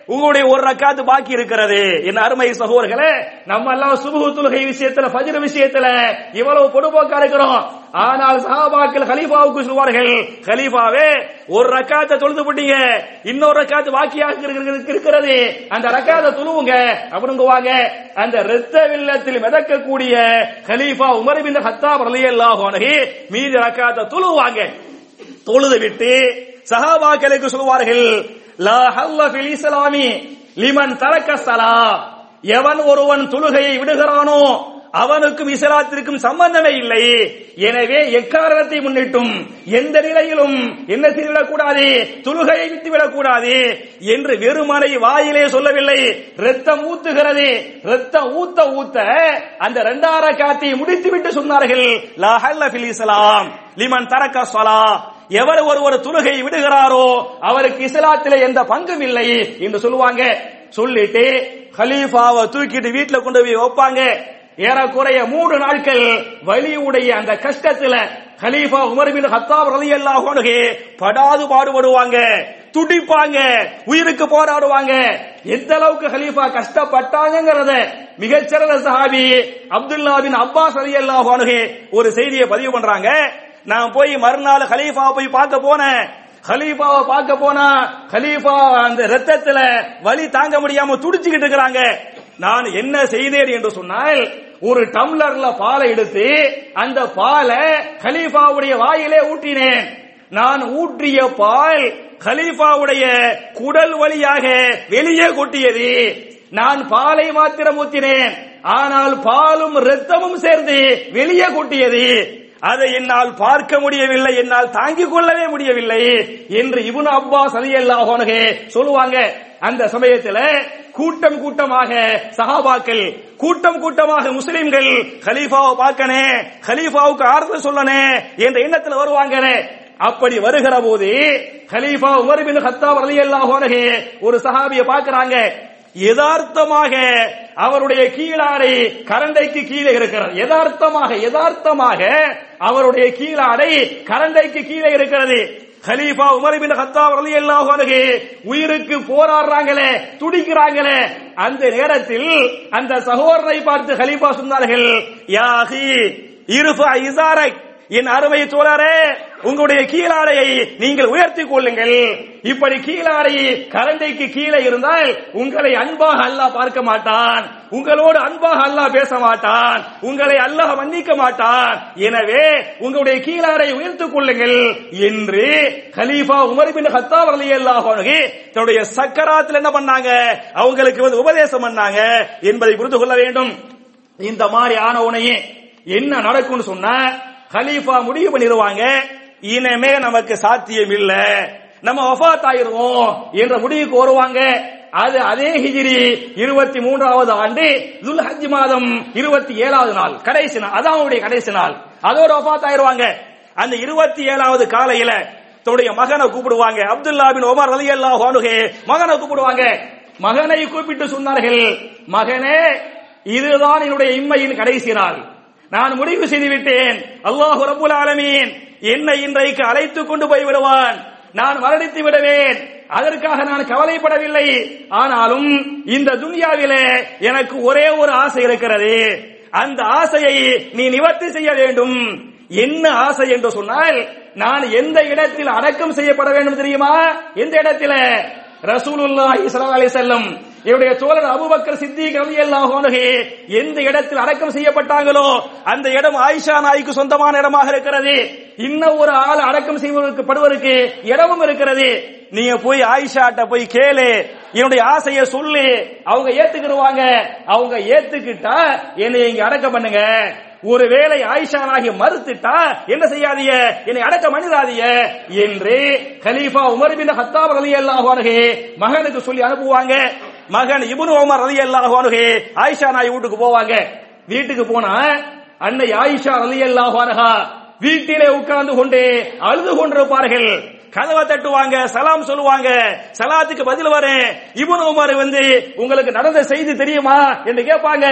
உங்களுடைய ஒரு ரக்காத்து பாக்கி இருக்கிறது என் அருமை சகோதரர்களே நம்ம எல்லாம் சுபு தொழுகை விஷயத்துல ஃபஜ்ர் விஷயத்துல இவ்வளவு பொடுபோக்கா இருக்கிறோம் ஆனால் சஹாபாக்கள் கலீஃபாவுக்கு சொல்வார்கள் கலீஃபாவே ஒரு ரக்காத்தை தொழுது போட்டீங்க இன்னொரு ரக்காத்து பாக்கியாக இருக்கிறது- இருக்கிறது அந்த ரக்காத்தை துழுவுங்க அப்படிங்குவாங்க அந்த இரத்த வெள்ளத்தில் மிதக்கக்கூடிய கலீஃபா உமர் பின் ஹத்தாப் ரலியல்லாஹு அன்ஹு மீதி ரக்காத்தை துழுவாங்க தொழுது விட்டு சஹாபாக்களுக்கு சொல்வார்கள் லா ஹல்ல ஃபில் இஸ்லாமி லிமன் தரக்க ஸலா எவன் ஒருவன் தொழுகையை விடுகிறானோ அவனுக்கும் இஸ்லாத்திற்கும் சம்பந்தமே இல்லை எனவே எக்காரணத்தை முன்னிட்டும் எந்த நிலையிலும் என்ன செய்துவிடக் கூடாது தொழுகையை விட்டுவிடக் கூடாது என்று வெறுமனை வாயிலே சொல்லவில்லை ரத்தம் ஊத்துகிறது ரத்தம் ஊத்த ஊத்த அந்த இரண்டார காத்தை முடித்துவிட்டு சொன்னார்கள் லா ஹல்ல ஃபில் இஸ்லாம் லிமன் தரக்க ஸலா எவர் ஒருவர் தொழுகை விடுகிறாரோ அவருக்கு இஸ்லாத்திலே எந்த பங்கும் இல்லை என்று சொல்லுவாங்க சொல்லிட்டு கலீஃபாவை தூக்கிட்டு வீட்டுல கொண்டு போய் வைப்பாங்க ஏறக்குறைய மூன்று நாட்கள் வலியுடைய அந்த கஷ்டத்துல கலீஃபா உமர் பின் ஹத்தாப் ரலியல்லாஹு அன்ஹு படாது பாடுபடுவாங்க துடிப்பாங்க உயிருக்கு போராடுவாங்க எந்த அளவுக்கு கலீஃபா கஷ்டப்பட்டாங்கங்கறத மிகச்சிறந்த சஹாபி அப்துல்லா பின் அப்பாஸ் ரலியல்லாஹு அன்ஹு ஒரு செய்தியை பதிவு பண்றாங்க நான் போய் மறுநாள் கலீஃபா போய் பார்க்க போனேன் கலீஃபாவை பார்க்க போனா கலீஃபா அந்த ரத்தத்துல வலி தாங்க முடியாம துடிச்சுக்கிட்டு இருக்கிறாங்க நான் என்ன செய்தேன் என்று சொன்னால் ஒரு டம்ளர்ல பாலை எடுத்து அந்த பாலை கலீஃபாவுடைய வாயிலே ஊற்றினேன் நான் ஊற்றிய பால் கலீஃபாவுடைய குடல் வழியாக வெளியே கொட்டியது நான் பாலை மாத்திரம் ஊற்றினேன் ஆனால் பாலும் இரத்தமும் சேர்ந்து வெளியே கொட்டியது அதை என்னால் பார்க்க முடியவில்லை என்னால் தாங்கிக் கொள்ளவே முடியவில்லை என்று இப்னு அப்பாஸ் ரலியல்லாஹு அன்ஹு சொல்லுவாங்க அந்த சமயத்துல கூட்டம் கூட்டமாக சஹாபாக்கள் கூட்டம் கூட்டமாக முஸ்லிம்கள் கலீஃபாவை பார்க்கனே கலீஃபாவுக்கு ஆறுதல் சொல்லனே என்ற எண்ணத்துல வருவாங்க அப்படி வருகிற போது கலீஃபா உமர் பின் ஹத்தாப் ரலியல்லாஹு அன்ஹு ஒரு சஹாபியை பார்க்கறாங்க யதார்த்தமாக அவருடைய கீழாடை கரண்டைக்கு கீழே இருக்கிறது யதார்த்தமாக யதார்த்தமாக அவருடைய கீழாடை கரண்டைக்கு கீழே இருக்கிறது கலீஃபா உமர் பின் ஹத்தாப் ரலியல்லாஹு அன்ஹு உயிருக்கு போராடுறாங்களே துடிக்கிறாங்களே அந்த நேரத்தில் அந்த சகோதரரை பார்த்து கலீஃபா சொன்னார்கள் யா அஹி இருஃபா இசாரக் என் அருமை தோழரே உங்களுடைய கீழாடையை நீங்கள் உயர்த்திக் கொள்ளுங்கள் இப்படி கீழாடை கரண்டைக்கு கீழே இருந்தால் உங்களை அன்பாக அல்லாஹ் பார்க்க மாட்டான் உங்களோடு அன்பாக அல்லாஹ் பேச மாட்டான் உங்களை அல்லாஹ் மன்னிக்க மாட்டான் எனவே உங்களுடைய கீழாடை உயர்த்திக் கொள்ளுங்கள் என்று கலீஃபா உமர் பின் ஹத்தாப் ரலியல்லாஹு அன்ஹு தன்னுடைய சக்கராத்தில் என்ன பண்ணாங்க அவங்களுக்கு வந்து உபதேசம் பண்ணாங்க என்பதை புரிந்து கொள்ள வேண்டும் இந்த மாதிரி ஆன உடனே என்ன நடக்கும்னு சொன்னா கலீஃபா முடிவு பண்ணிடுவாங்க இனிமே நமக்கு சாத்தியம் இல்ல நம்ம வஃபாத் ஆயிருவோம் என்ற முடிவுக்கு வருவாங்க அது அதே ஹிஜ்ரி இருபத்தி மூன்றாவது ஆண்டு துல்ஹஜ் மாதம் இருபத்தி ஏழாவது நாள் கடைசி நாள் அதான் அவருடைய கடைசி நாள் அதோட வஃபாத் ஆயிருவாங்க அந்த இருபத்தி ஏழாவது காலையில தன்னுடைய மகனை கூப்பிடுவாங்க அப்துல்லா பின் உமர் ரலியல்லாஹு அன்ஹு மகனை கூப்பிடுவாங்க மகனை கூப்பிட்டு சொன்னார்கள் மகனே இதுதான் என்னுடைய இம்மையின் கடைசி நாள் நான் முடிவு செய்து விட்டேன் அல்லாஹு ரப்புல் ஆலமீன் என்னை இன்றைக்கு அழைத்துக் கொண்டு போய் விடுவான் நான் மரணித்து விடுவேன் அதற்காக நான் கவலைப்படவில்லை ஆனாலும் இந்த துன்யாவிலே எனக்கு ஒரே ஒரு ஆசை இருக்கிறது அந்த ஆசையை நீ நிவர்த்தி செய்ய வேண்டும் என்ன ஆசை என்று சொன்னால் நான் எந்த இடத்தில் அடக்கம் செய்யப்பட வேண்டும் தெரியுமா எந்த இடத்துல ரசூலுல்லாஹி ஸல்லல்லாஹு அலைஹி வஸல்லம் இவருடைய தோழர் அபூபக்கர் சித்திக் ரலியல்லாஹு அன்ஹு எந்த இடத்தில் அடக்கம் செய்யப்பட்டாங்களோ அந்த இடம் ஆயிஷா நாய்க்கு சொந்தமான இடமாக இருக்கிறது இன்னும் ஒரு ஆள் அடக்கம் செய்வதற்கு படுவதற்கு இடமும் இருக்கிறது நீங்க போய் ஆயிஷாட்ட போய் கேளு என்னுடைய ஆசையை சொல்லு அவங்க ஏத்துக்கிடுவாங்க அவங்க ஏத்துக்கிட்டா என்னை இங்க அடக்கம் பண்ணுங்க ஒருவேளை ஆயிஷா நாகி மறுத்துட்டா என்ன செய்யாதீங்க என்னை அடக்க மனிதாதீங்க என்று கலீஃபா உமர் பின் ஹத்தாப் ரலியல்லாஹு அன்ஹு மகனுக்கு சொல்லி அனுப்புவாங்க மகன் இப்னு உமர் ரலியல்லாஹு அன்ஹு ஆயிஷா நாய் வீட்டுக்கு போவாங்க வீட்டுக்கு போனா அன்னை ஆயிஷா ரலியல்லாஹு அன்ஹா வீட்டிலே உட்கார்ந்து கொண்டு அழுது கொண்டிருப்பார்கள் கதவை தட்டுவாங்க சலாம் சொல்லுவாங்க சலாத்துக்கு பதில் வரேன் இப்னு உமர் வந்து உங்களுக்கு நடந்த செய்தி தெரியுமா என்று கேட்பாங்க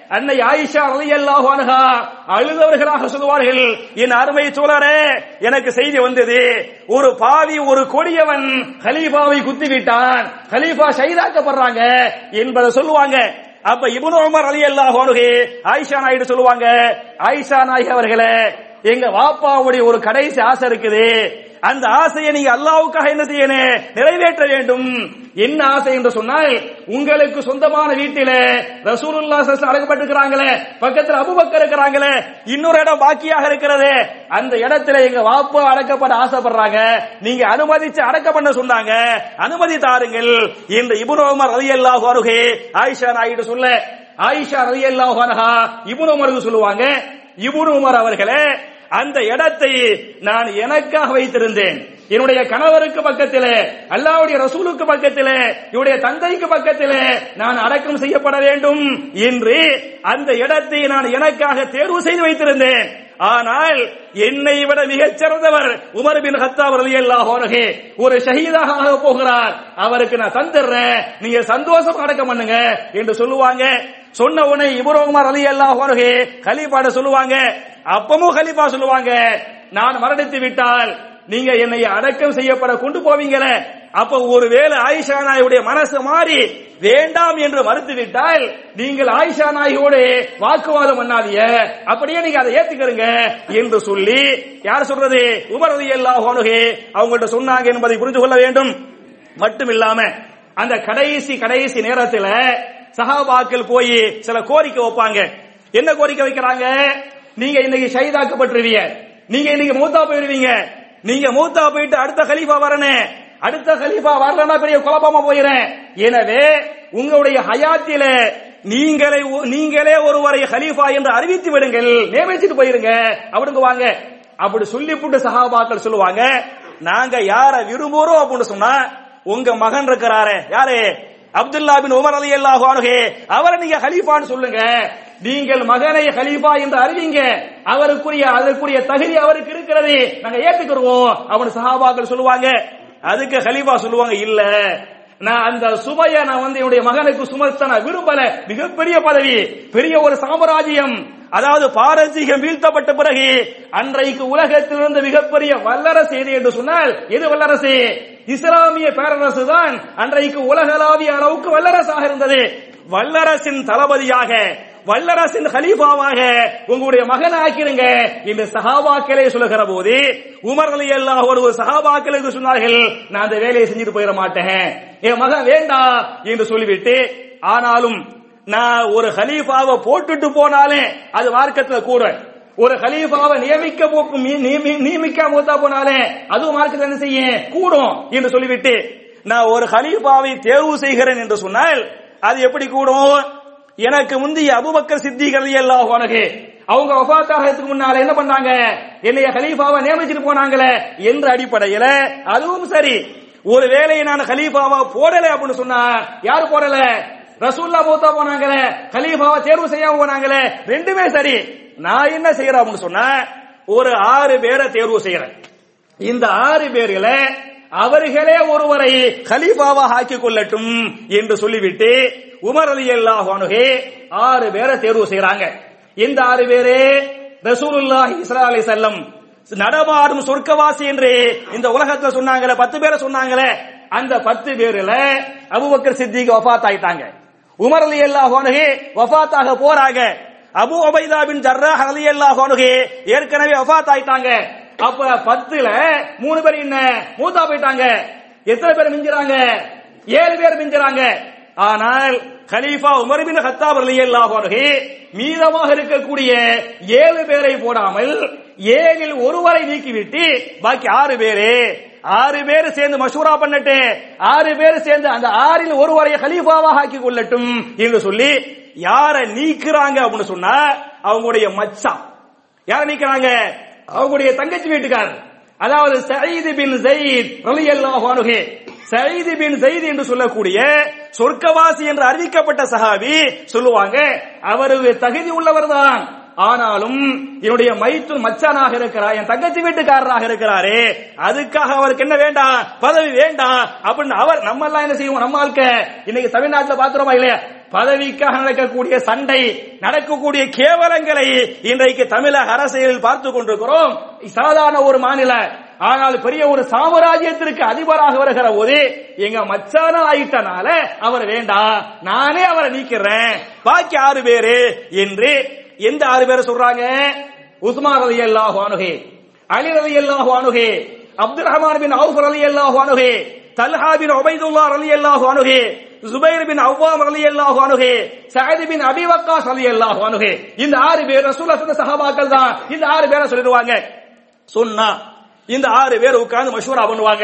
அன்னை ஆயிஷா ரலியல்லாஹு அன்ஹா அழுதவர்களாக சொல்வார்கள் என் அருமை சோழரே எனக்கு செய்தி வந்தது ஒரு பாவி ஒரு கொடியவன் ஹலீஃபாவை குத்தி விட்டான் ஹலீஃபா ஷைதாக்கப்படுறாங்க என்பதை சொல்லுவாங்க அப்ப இப்னு உமர் ரலியல்லாஹு அன்ஹு ஆயிஷா நாயுடு சொல்லுவாங்க ஆயிஷா நாயகி அவர்களே எங்க வாப்பாவுடைய ஒரு கடைசி ஆசை இருக்குது அந்த ஆசையை நீங்க அல்லாவுக்காக என்ன செய்யணும் நிறைவேற்ற வேண்டும் என்ன ஆசை என்று சொன்னால் உங்களுக்கு சொந்தமான வீட்டில ரசூலுல்லாஹ் ஸல்லல்லாஹு அலைஹி அடக்கப்பட்டிருக்கிறாங்களே பக்கத்துல அபூபக்கர் இருக்கிறாங்களே இன்னொரு இடம் பாக்கியாக இருக்கிறது அந்த இடத்துல எங்க வாப்பா அடக்கப்பட ஆசைப்படுறாங்க நீங்க அனுமதிச்சு அடக்க பண்ண சொன்னாங்க அனுமதி தாருங்கள் இந்த இப்னு உமர் ரலியல்லாஹு அன்ஹு ஆயிஷா நாயுடு சொல்ல ஆயிஷா ரலியல்லாஹு அன்ஹா இப்னு உமருக்கு சொல்லுவாங்க இப்னு உமர் அவர்களே அந்த இடத்தை நான் எனக்காக வைத்திருந்தேன் என்னுடைய கணவருக்கு பக்கத்திலே அல்லாவுடைய ரசூலுக்கு பக்கத்திலே என்னுடைய தந்தைக்கு பக்கத்திலே நான் அடக்கம் செய்யப்பட வேண்டும் என்று அந்த இடத்தை நான் எனக்காக தேர்வு செய்து வைத்திருந்தேன் ஆனால் என்னை விட மிகச் சிறந்தவர் உமர் பின் ஹத்தாப் ரலியல்லாஹு அன்ஹு ஒரு ஷஹீதாக ஆக போகிறார் அவருக்கு நான் தந்துடுறேன் நீங்க சந்தோஷம் அடக்கம் பண்ணுங்க என்று சொல்லுவாங்க சொன்ன உடனே இப்னு உமர் ரலியல்லாஹு அன்ஹு கலீஃபாட சொல்லுவாங்க அப்பமும் கலீஃபா சொல்லுவாங்க நான் மரணித்து விட்டால் நீங்க என்னை அடக்கம் செய்யப்பட கொண்டு போவீங்களே அப்ப ஒருவேளை ஆயிஷா நாயுடைய மனசு மாறி வேண்டாம் என்று மறுத்து விட்டால் நீங்கள் ஆயிஷா நாயோடு வாக்குவாதம் பண்ணாதீங்க அப்படியே நீங்க அதை ஏத்துக்கிறீங்க என்று சொல்லி யார் சொல்றது உமர் ரலியல்லாஹு அன்ஹு அவங்கள்ட்ட சொன்னாங்க என்பதை புரிந்து கொள்ள வேண்டும் மட்டும் இல்லாம அந்த கடைசி கடைசி நேரத்துல சஹாபாக்கள் போய் சில கோரிக்கை வைப்பாங்க என்ன கோரிக்கை வைக்கிறாங்க நீங்க இன்னைக்கு ஷஹீதாக்கப்பட்டுருவீங்க நீங்க இன்னைக்கு மூத்தா போயிருவீங்க நீங்க மூத்தா போயிட்டு அடுத்த கலீஃபா வரணும் அடுத்த கலீஃபா வரலன்னா பெரிய குழப்பமா போயிறேன் எனவே உங்களுடைய ஹயாத்தில நீங்களே நீங்களே ஒருவரை ஹலீஃபா என்று அறிவித்து விடுங்கள் நியமிச்சுட்டு போயிருங்க அப்படிங்க வாங்க அப்படி சொல்லி போட்டு சஹாபாக்கள் சொல்லுவாங்க நாங்க யார விரும்புறோம் அப்படின்னு சொன்னா உங்க மகன் இருக்கிறாரே யாரு அப்துல்லா பின் உமர் அலி அல்லாஹு அன்ஹு அவரை நீங்க ஹலீஃபான்னு சொல்லுங்க நீங்கள் மகனை ஹலீஃபா என்று அறிவிங்க அவருக்குரிய அதற்குரிய தகுதி அவருக்கு இருக்கிறது நாங்க ஏத்துக்கிறோம் அவன் சஹாபாக்கள் சொல்லுவாங்க அதுக்கு ஹலீஃபா சொல்லுவாங்க இல்ல நான் அந்த சுமைய நான் வந்து என்னுடைய மகனுக்கு சுமத்த நான் விரும்பல மிகப்பெரிய பதவி பெரிய ஒரு சாம்ராஜ்யம் அதாவது பாரசீகம் வீழ்த்தப்பட்ட பிறகு அன்றைக்கு உலகத்திலிருந்து மிகப்பெரிய வல்லரசு எது என்று சொன்னால் எது வல்லரசு இஸ்லாமிய பேரரசு தான் அன்றைக்கு உலகளாவிய அளவுக்கு வல்லரசாக இருந்தது வல்லரசின் தளபதியாக வல்லரசின் ஹலீஃபாவாக உங்களுடைய மகன் ஆக்கிடுங்க என்று சஹாபாக்களே சொல்லுகிற போது உமர் அலி அல்லாஹ் ஒரு சஹாபாக்களுக்கு சொன்னார்கள் நான் அந்த வேலையை செஞ்சுட்டு போயிட மாட்டேன் என் மகன் வேண்டாம் என்று சொல்லிவிட்டு ஆனாலும் நான் ஒரு ஹலீஃபாவை போட்டுட்டு போனாலே அது மார்க்கத்துல கூட ஒரு ஹலீஃபாவை நியமிக்க போக்கும் நியமிக்க மூத்தா போனாலே அதுவும் மார்க்கத்தில் என்ன செய்ய கூடும் என்று சொல்லிவிட்டு நான் ஒரு ஹலீஃபாவை தேர்வு செய்கிறேன் என்று சொன்னால் அது எப்படி கூடும் எனக்கு முந்தைய அபுபக்கர் சித்திகள் எல்லாம் உனக்கு அவங்க வஃபாத்தாகிறதுக்கு முன்னால என்ன பண்ணாங்க என்னைய ஹலீஃபாவை நியமிச்சுட்டு போனாங்களே என்ற அடிப்படையில அதுவும் சரி ஒரு வேலையை நான் ஹலீஃபாவா போடல அப்படின்னு சொன்னா யாரு போடல ரசூல்லா மூத்தா போனாங்களே கலீஃபாவை தேர்வு செய்யாம போனாங்களே ரெண்டுமே சரி நான் என்ன செய்யறேன் அப்படின்னு சொன்னா ஒரு ஆறு பேரை தேர்வு செய்யறேன் இந்த ஆறு பேர்களை அவர்களே ஒருவரை கலீஃபாவாக ஆக்கிக் கொள்ளட்டும் என்று சொல்லிவிட்டு உமர் அலி அல்லாஹ் ஆறு பேரை தேர்வு செய்யறாங்க இந்த ஆறு பேரு ரசூலுல்லாஹி இஸ்ரா அலி செல்லம் நடமாடும் சொர்க்கவாசி என்று இந்த உலகத்துல சொன்னாங்களே பத்து பேரை சொன்னாங்களே அந்த பத்து பேர்ல அபுபக்கர் சித்திக்கு வஃபாத் ஆயிட்டாங்க உமர் அலி அல்லாஹ் வஃபாத்தாக போறாங்க அபு உபைதா பின் ஜர்ராஹ் அலி அல்லாஹ் ஏற்கனவே வஃபாத் ஆயிட்டாங்க அப்ப பத்துல மூணு பேர் என்ன மூத்தா போயிட்டாங்க எத்தனை பேர் மிஞ்சுறாங்க ஏழு பேர் மிஞ்சுறாங்க ஆனால் கலீஃபா உமர் பின் ஹத்தாப் ரலியல்லாஹு அன்ஹு மீதமாக இருக்கக்கூடிய ஏழு பேரை போடாமல் ஏழில் ஒருவரை நீக்கிவிட்டு பாக்கி ஆறு பேரு ஆறு பேர் சேர்ந்து மஷூரா பண்ணட்டு ஆறு பேர் சேர்ந்து அந்த ஆறில் ஒருவரை ஹலீஃபாவாக ஆக்கி கொள்ளட்டும் என்று சொல்லி யார நீக்குறாங்க அப்படின்னு சொன்னா அவங்களுடைய மச்சான் யார நீக்கிறாங்க அவங்களுடைய தங்கச்சி வீட்டுக்காரர் அதாவது சயீது பின் ஜயீத் ரலியல்லாஹு அன்ஹு சயீது பின் ஜயீத் என்று சொல்லக்கூடிய சொர்க்கவாசி என்று அறிவிக்கப்பட்ட சஹாபி சொல்லுவாங்க அவருக்கு தகுதி உள்ளவர் தான் ஆனாலும் என்னுடைய மைத்து மச்சானாக இருக்கிறார் என் தங்கச்சி வீட்டுக்காரராக இருக்கிறாரே அதுக்காக அவருக்கு என்ன வேண்டாம் பதவி வேண்டாம் அப்படின்னு அவர் நம்ம எல்லாம் என்ன செய்வோம் நம்ம ஆட்க இன்னைக்கு தமிழ்நாட்டுல பாத்துறோமா இல்லையா பதவிக்காக நடக்கக்கூடிய சண்டை நடக்கக்கூடிய கேவலங்களை இன்றைக்கு தமிழக அரசியலில் பார்த்துக் கொண்டிருக்கிறோம் சாதாரண ஒரு மாநில ஆனால் பெரிய ஒரு சாம்ராஜ்யத்திற்கு அதிபராக வருகிற போது எங்க மச்சான ஆயிட்டனால அவர் வேண்டாம் நானே அவரை நீக்கிறேன் பாக்கி ஆறு பேரு என்று எந்த ஆறு பேரை சொல்றாங்க உஸ்மான் ரதி அல்லாஹு அணுகே அலி ரதி அல்லாஹு அணுகே அப்துல் ரஹ்மான் பின் அவுஃப் ரலி அல்லாஹு அணுகே தல்ஹா பின் உபைதுல்லா ரலி அல்லாஹு அணுகே ஜுபைர் பின் அவ்வாம் ரலி அல்லாஹு அணுகே சஅத் பின் அபி வக்காஸ் ரலி அல்லாஹு அணுகே இந்த ஆறு பேர் ரசூலுல்லாஹி சொன்ன சஹாபாக்கள் தான் இந்த ஆறு பேரை சொல்லிடுவாங்க சொன்னா இந்த ஆறு பேர் உட்கார்ந்து மஷூரா பண்ணுவாங்க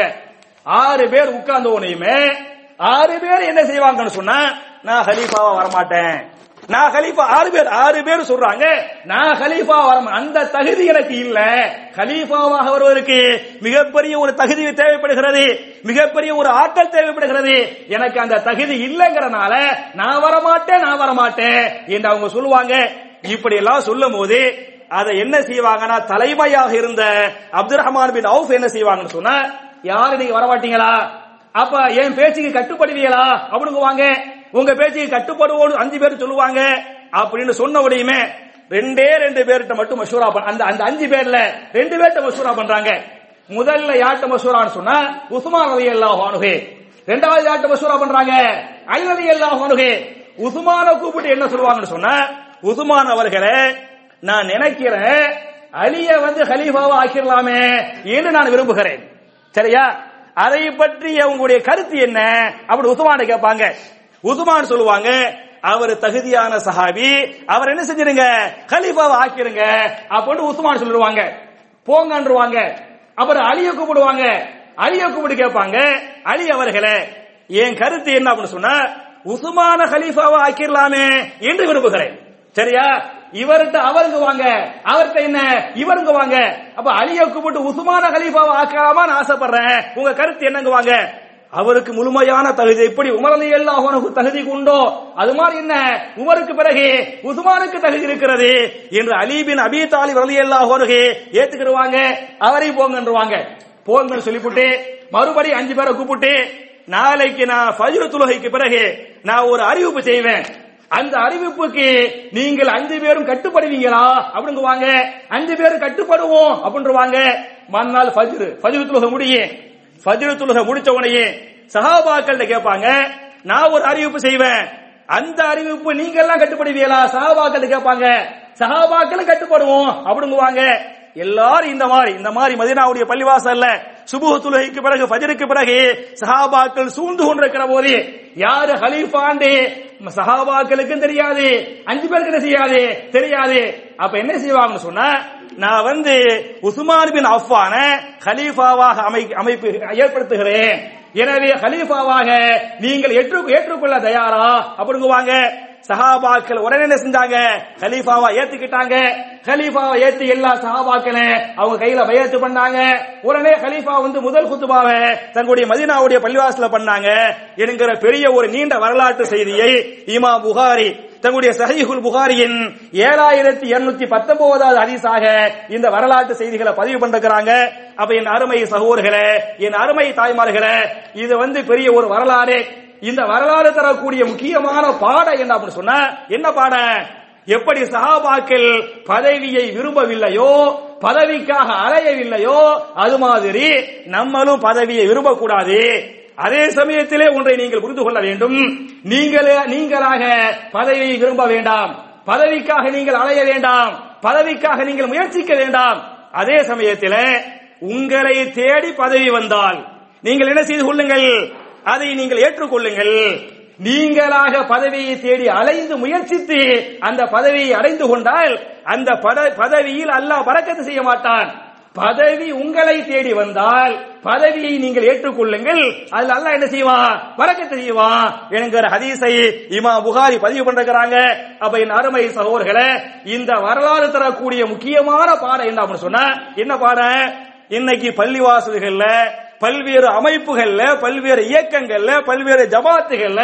ஆறு பேர் உட்கார்ந்த உடனேயுமே ஆறு பேர் என்ன செய்வாங்கன்னு சொன்னா நான் ஹலீஃபாவா வரமாட்டேன் நான் ஹலீஃபா ஆறு பேர் ஆறு பேர் சொல்றாங்க நான் ஹலீஃபா வர அந்த தகுதி எனக்கு இல்ல ஹலீஃபாவாக வருவதற்கு மிகப்பெரிய ஒரு தகுதி தேவைப்படுகிறது மிகப்பெரிய ஒரு ஆற்றல் தேவைப்படுகிறது எனக்கு அந்த தகுதி இல்லைங்கிறனால நான் வரமாட்டேன் நான் வரமாட்டேன் என்று அவங்க சொல்லுவாங்க இப்படி எல்லாம் சொல்லும் போது அதை என்ன செய்வாங்கன்னா தலைமையாக இருந்த அப்துல் ரஹ்மான் பின் அவுஃப் என்ன செய்வாங்கன்னு சொன்னா யாரு நீங்க வரமாட்டீங்களா அப்ப என் பேச்சுக்கு கட்டுப்படுவீங்களா அப்படிங்குவாங்க உங்க பேச்சுக்கு கட்டுப்படுவோம் அஞ்சு பேர் சொல்லுவாங்க அப்படின்னு சொன்ன உடையுமே ரெண்டே ரெண்டு பேர்கிட்ட மட்டும் மஷூரா பண்ண அந்த அந்த அஞ்சு பேர்ல ரெண்டு பேர்ட்ட மஷூரா பண்றாங்க முதல்ல யார்ட்ட மஷூரான்னு சொன்னா உஸ்மான் ரவி அல்லாஹ் அணுகே ரெண்டாவது யார்ட்ட மஷூரா பண்றாங்க அலி ரவி அல்லாஹ் அணுகே உஸ்மான கூப்பிட்டு என்ன சொல்லுவாங்கன்னு சொன்னா உஸ்மான் அவர்களே நான் நினைக்கிறேன் அலிய வந்து ஹலீஃபாவா ஆக்கிடலாமே என்று நான் விரும்புகிறேன் சரியா அதை பற்றி உங்களுடைய கருத்து என்ன அப்படி உஸ்மான கேட்பாங்க உஸ்மான் சொல்லுவாங்க அவர் தகுதியான சஹாபி அவர் என்ன செஞ்சிருங்க கலீஃபாவை ஆக்கிருங்க அப்படின்னு உஸ்மான் சொல்லிடுவாங்க போங்கன்றுவாங்க அப்புறம் அலிய கூப்பிடுவாங்க அலிய கூப்பிட்டு கேட்பாங்க அலி அவர்களே என் கருத்து என்ன அப்படின்னு சொன்னா உஸ்மான கலீஃபாவை ஆக்கிரலாமே என்று விரும்புகிறேன் சரியா இவர்கிட்ட அவருங்க வாங்க அவர்கிட்ட என்ன இவருங்க வாங்க அப்ப அலிய கூப்பிட்டு உஸ்மான கலீஃபாவை ஆக்கலாமான்னு ஆசைப்படுறேன் உங்க கருத்து என்னங்க வாங்க அவருக்கு முழுமையான தகுதி எப்படி உமரலி அல்லாஹ் தகுதி உண்டோ அது மாதிரி என்ன உமருக்கு பிறகு உஸ்மானுக்கு தகுதி இருக்கிறது என்று அலீபின் அபி தாலிப் ரலி அல்லாஹ் ஏத்துக்கிடுவாங்க அவரை போங்கன்றுவாங்க போங்கன்னு சொல்லிவிட்டு மறுபடி அஞ்சு பேரை கூப்பிட்டு நாளைக்கு நான் ஃபஜ்ரு தொழுகைக்கு பிறகு நான் ஒரு அறிவிப்பு செய்வேன் அந்த அறிவிப்புக்கு நீங்கள் அஞ்சு பேரும் கட்டுப்படுவீங்களா அப்படிங்குவாங்க அஞ்சு பேரும் கட்டுப்படுவோம் அப்படின்றவாங்க மறுநாள் ஃபஜ்ரு ஃபஜ்ரு தொழுகை முடியும் ஃபஜ்ரு தொழுகை முடிச்ச உடனே சஹாபாக்கள்ட்ட கேட்பாங்க நான் ஒரு அறிவிப்பு செய்வேன் அந்த அறிவிப்பு நீங்க எல்லாம் கட்டுப்படுவீங்களா சஹாபாக்கள் கேட்பாங்க சஹாபாக்களும் கட்டுப்படுவோம் அப்படிங்குவாங்க எல்லாரும் இந்த மாதிரி இந்த மாதிரி மதினாவுடைய பள்ளிவாசல்ல சுபுஹ தொழுகைக்கு பிறகு ஃபஜருக்கு பிறகு சஹாபாக்கள் சூழ்ந்து கொண்டிருக்கிற போது யாரு ஹலீஃபாண்டு சஹாபாக்களுக்கும் தெரியாது அஞ்சு பேருக்கு என்ன செய்யாது தெரியாது அப்ப என்ன செய்வாங்கன்னு சொன்னா நான் வந்து உஸ்மான் பின் அஃபான ஹலீஃபாவாக அமை அமைப்பு ஏற்படுத்துகிறேன் எனவே ஹலீஃபாவாக நீங்கள் ஏற்று ஏற்றுக்கொள்ள தயாரா அப்படிங்குவாங்க சஹாபாக்கள் உடனே என்ன செஞ்சாங்க ஹலீஃபாவா ஏத்துக்கிட்டாங்க ஹலீஃபாவை ஏத்து எல்லா சஹாபாக்களும் அவங்க கையில பயத்து பண்ணாங்க உடனே ஹலீஃபா வந்து முதல் குத்துபாவை தங்களுடைய மதீனாவுடைய பள்ளிவாசல பண்ணாங்க என்கிற பெரிய ஒரு நீண்ட வரலாற்று செய்தியை இமா புகாரி தங்களுடைய சஹீஹுல் புகாரியின் ஏழாயிரத்தி இருநூத்தி பத்தொன்பதாவது ஹதீஸாக இந்த வரலாற்று செய்திகளை பதிவு பண்ணிருக்கிறாங்க அப்ப என் அருமை சகோதரர்களே என் அருமை தாய்மார்களே இது வந்து பெரிய ஒரு வரலாறு இந்த வரலாறு தரக்கூடிய முக்கியமான பாடம் என்ன அப்படின்னு சொன்னா என்ன பாடம் எப்படி சஹாபாக்கள் பதவியை விரும்பவில்லையோ பதவிக்காக அலையவில்லையோ அது மாதிரி நம்மளும் பதவியை விரும்பக்கூடாது அதே சமயத்திலே ஒன்றை நீங்கள் புரிந்து கொள்ள வேண்டும் நீங்களே நீங்களாக பதவியை விரும்ப வேண்டாம் பதவிக்காக நீங்கள் அலைய வேண்டாம் பதவிக்காக நீங்கள் முயற்சிக்க வேண்டாம் அதே சமயத்தில் உங்களை தேடி பதவி வந்தால் நீங்கள் என்ன செய்து கொள்ளுங்கள் அதை நீங்கள் ஏற்றுக்கொள்ளுங்கள் நீங்களாக பதவியை தேடி அலைந்து முயற்சித்து அந்த பதவியை அடைந்து கொண்டால் அந்த பதவியில் அல்லாஹ் பறக்கத்து செய்ய மாட்டான் பதவி உங்களை தேடி வந்தால் பதவியை நீங்கள் ஏற்றுக்கொள்ளுங்கள் அதுல அல்லாஹ் என்ன செய்வான் வரக்கத்து செய்வான் என்கிற ஹதீஸை இமா புகாரி பதிவு பண்றாங்க அப்ப என் அருமை சகோதரர்களே இந்த வரலாறு தரக்கூடிய முக்கியமான பாடம் என்ன அப்படின்னு சொன்னா என்ன பாடம் இன்னைக்கு பள்ளிவாசல்கள்ல பல்வேறு அமைப்புகள்ல பல்வேறு இயக்கங்கள்ல பல்வேறு ஜமாத்துகள்ல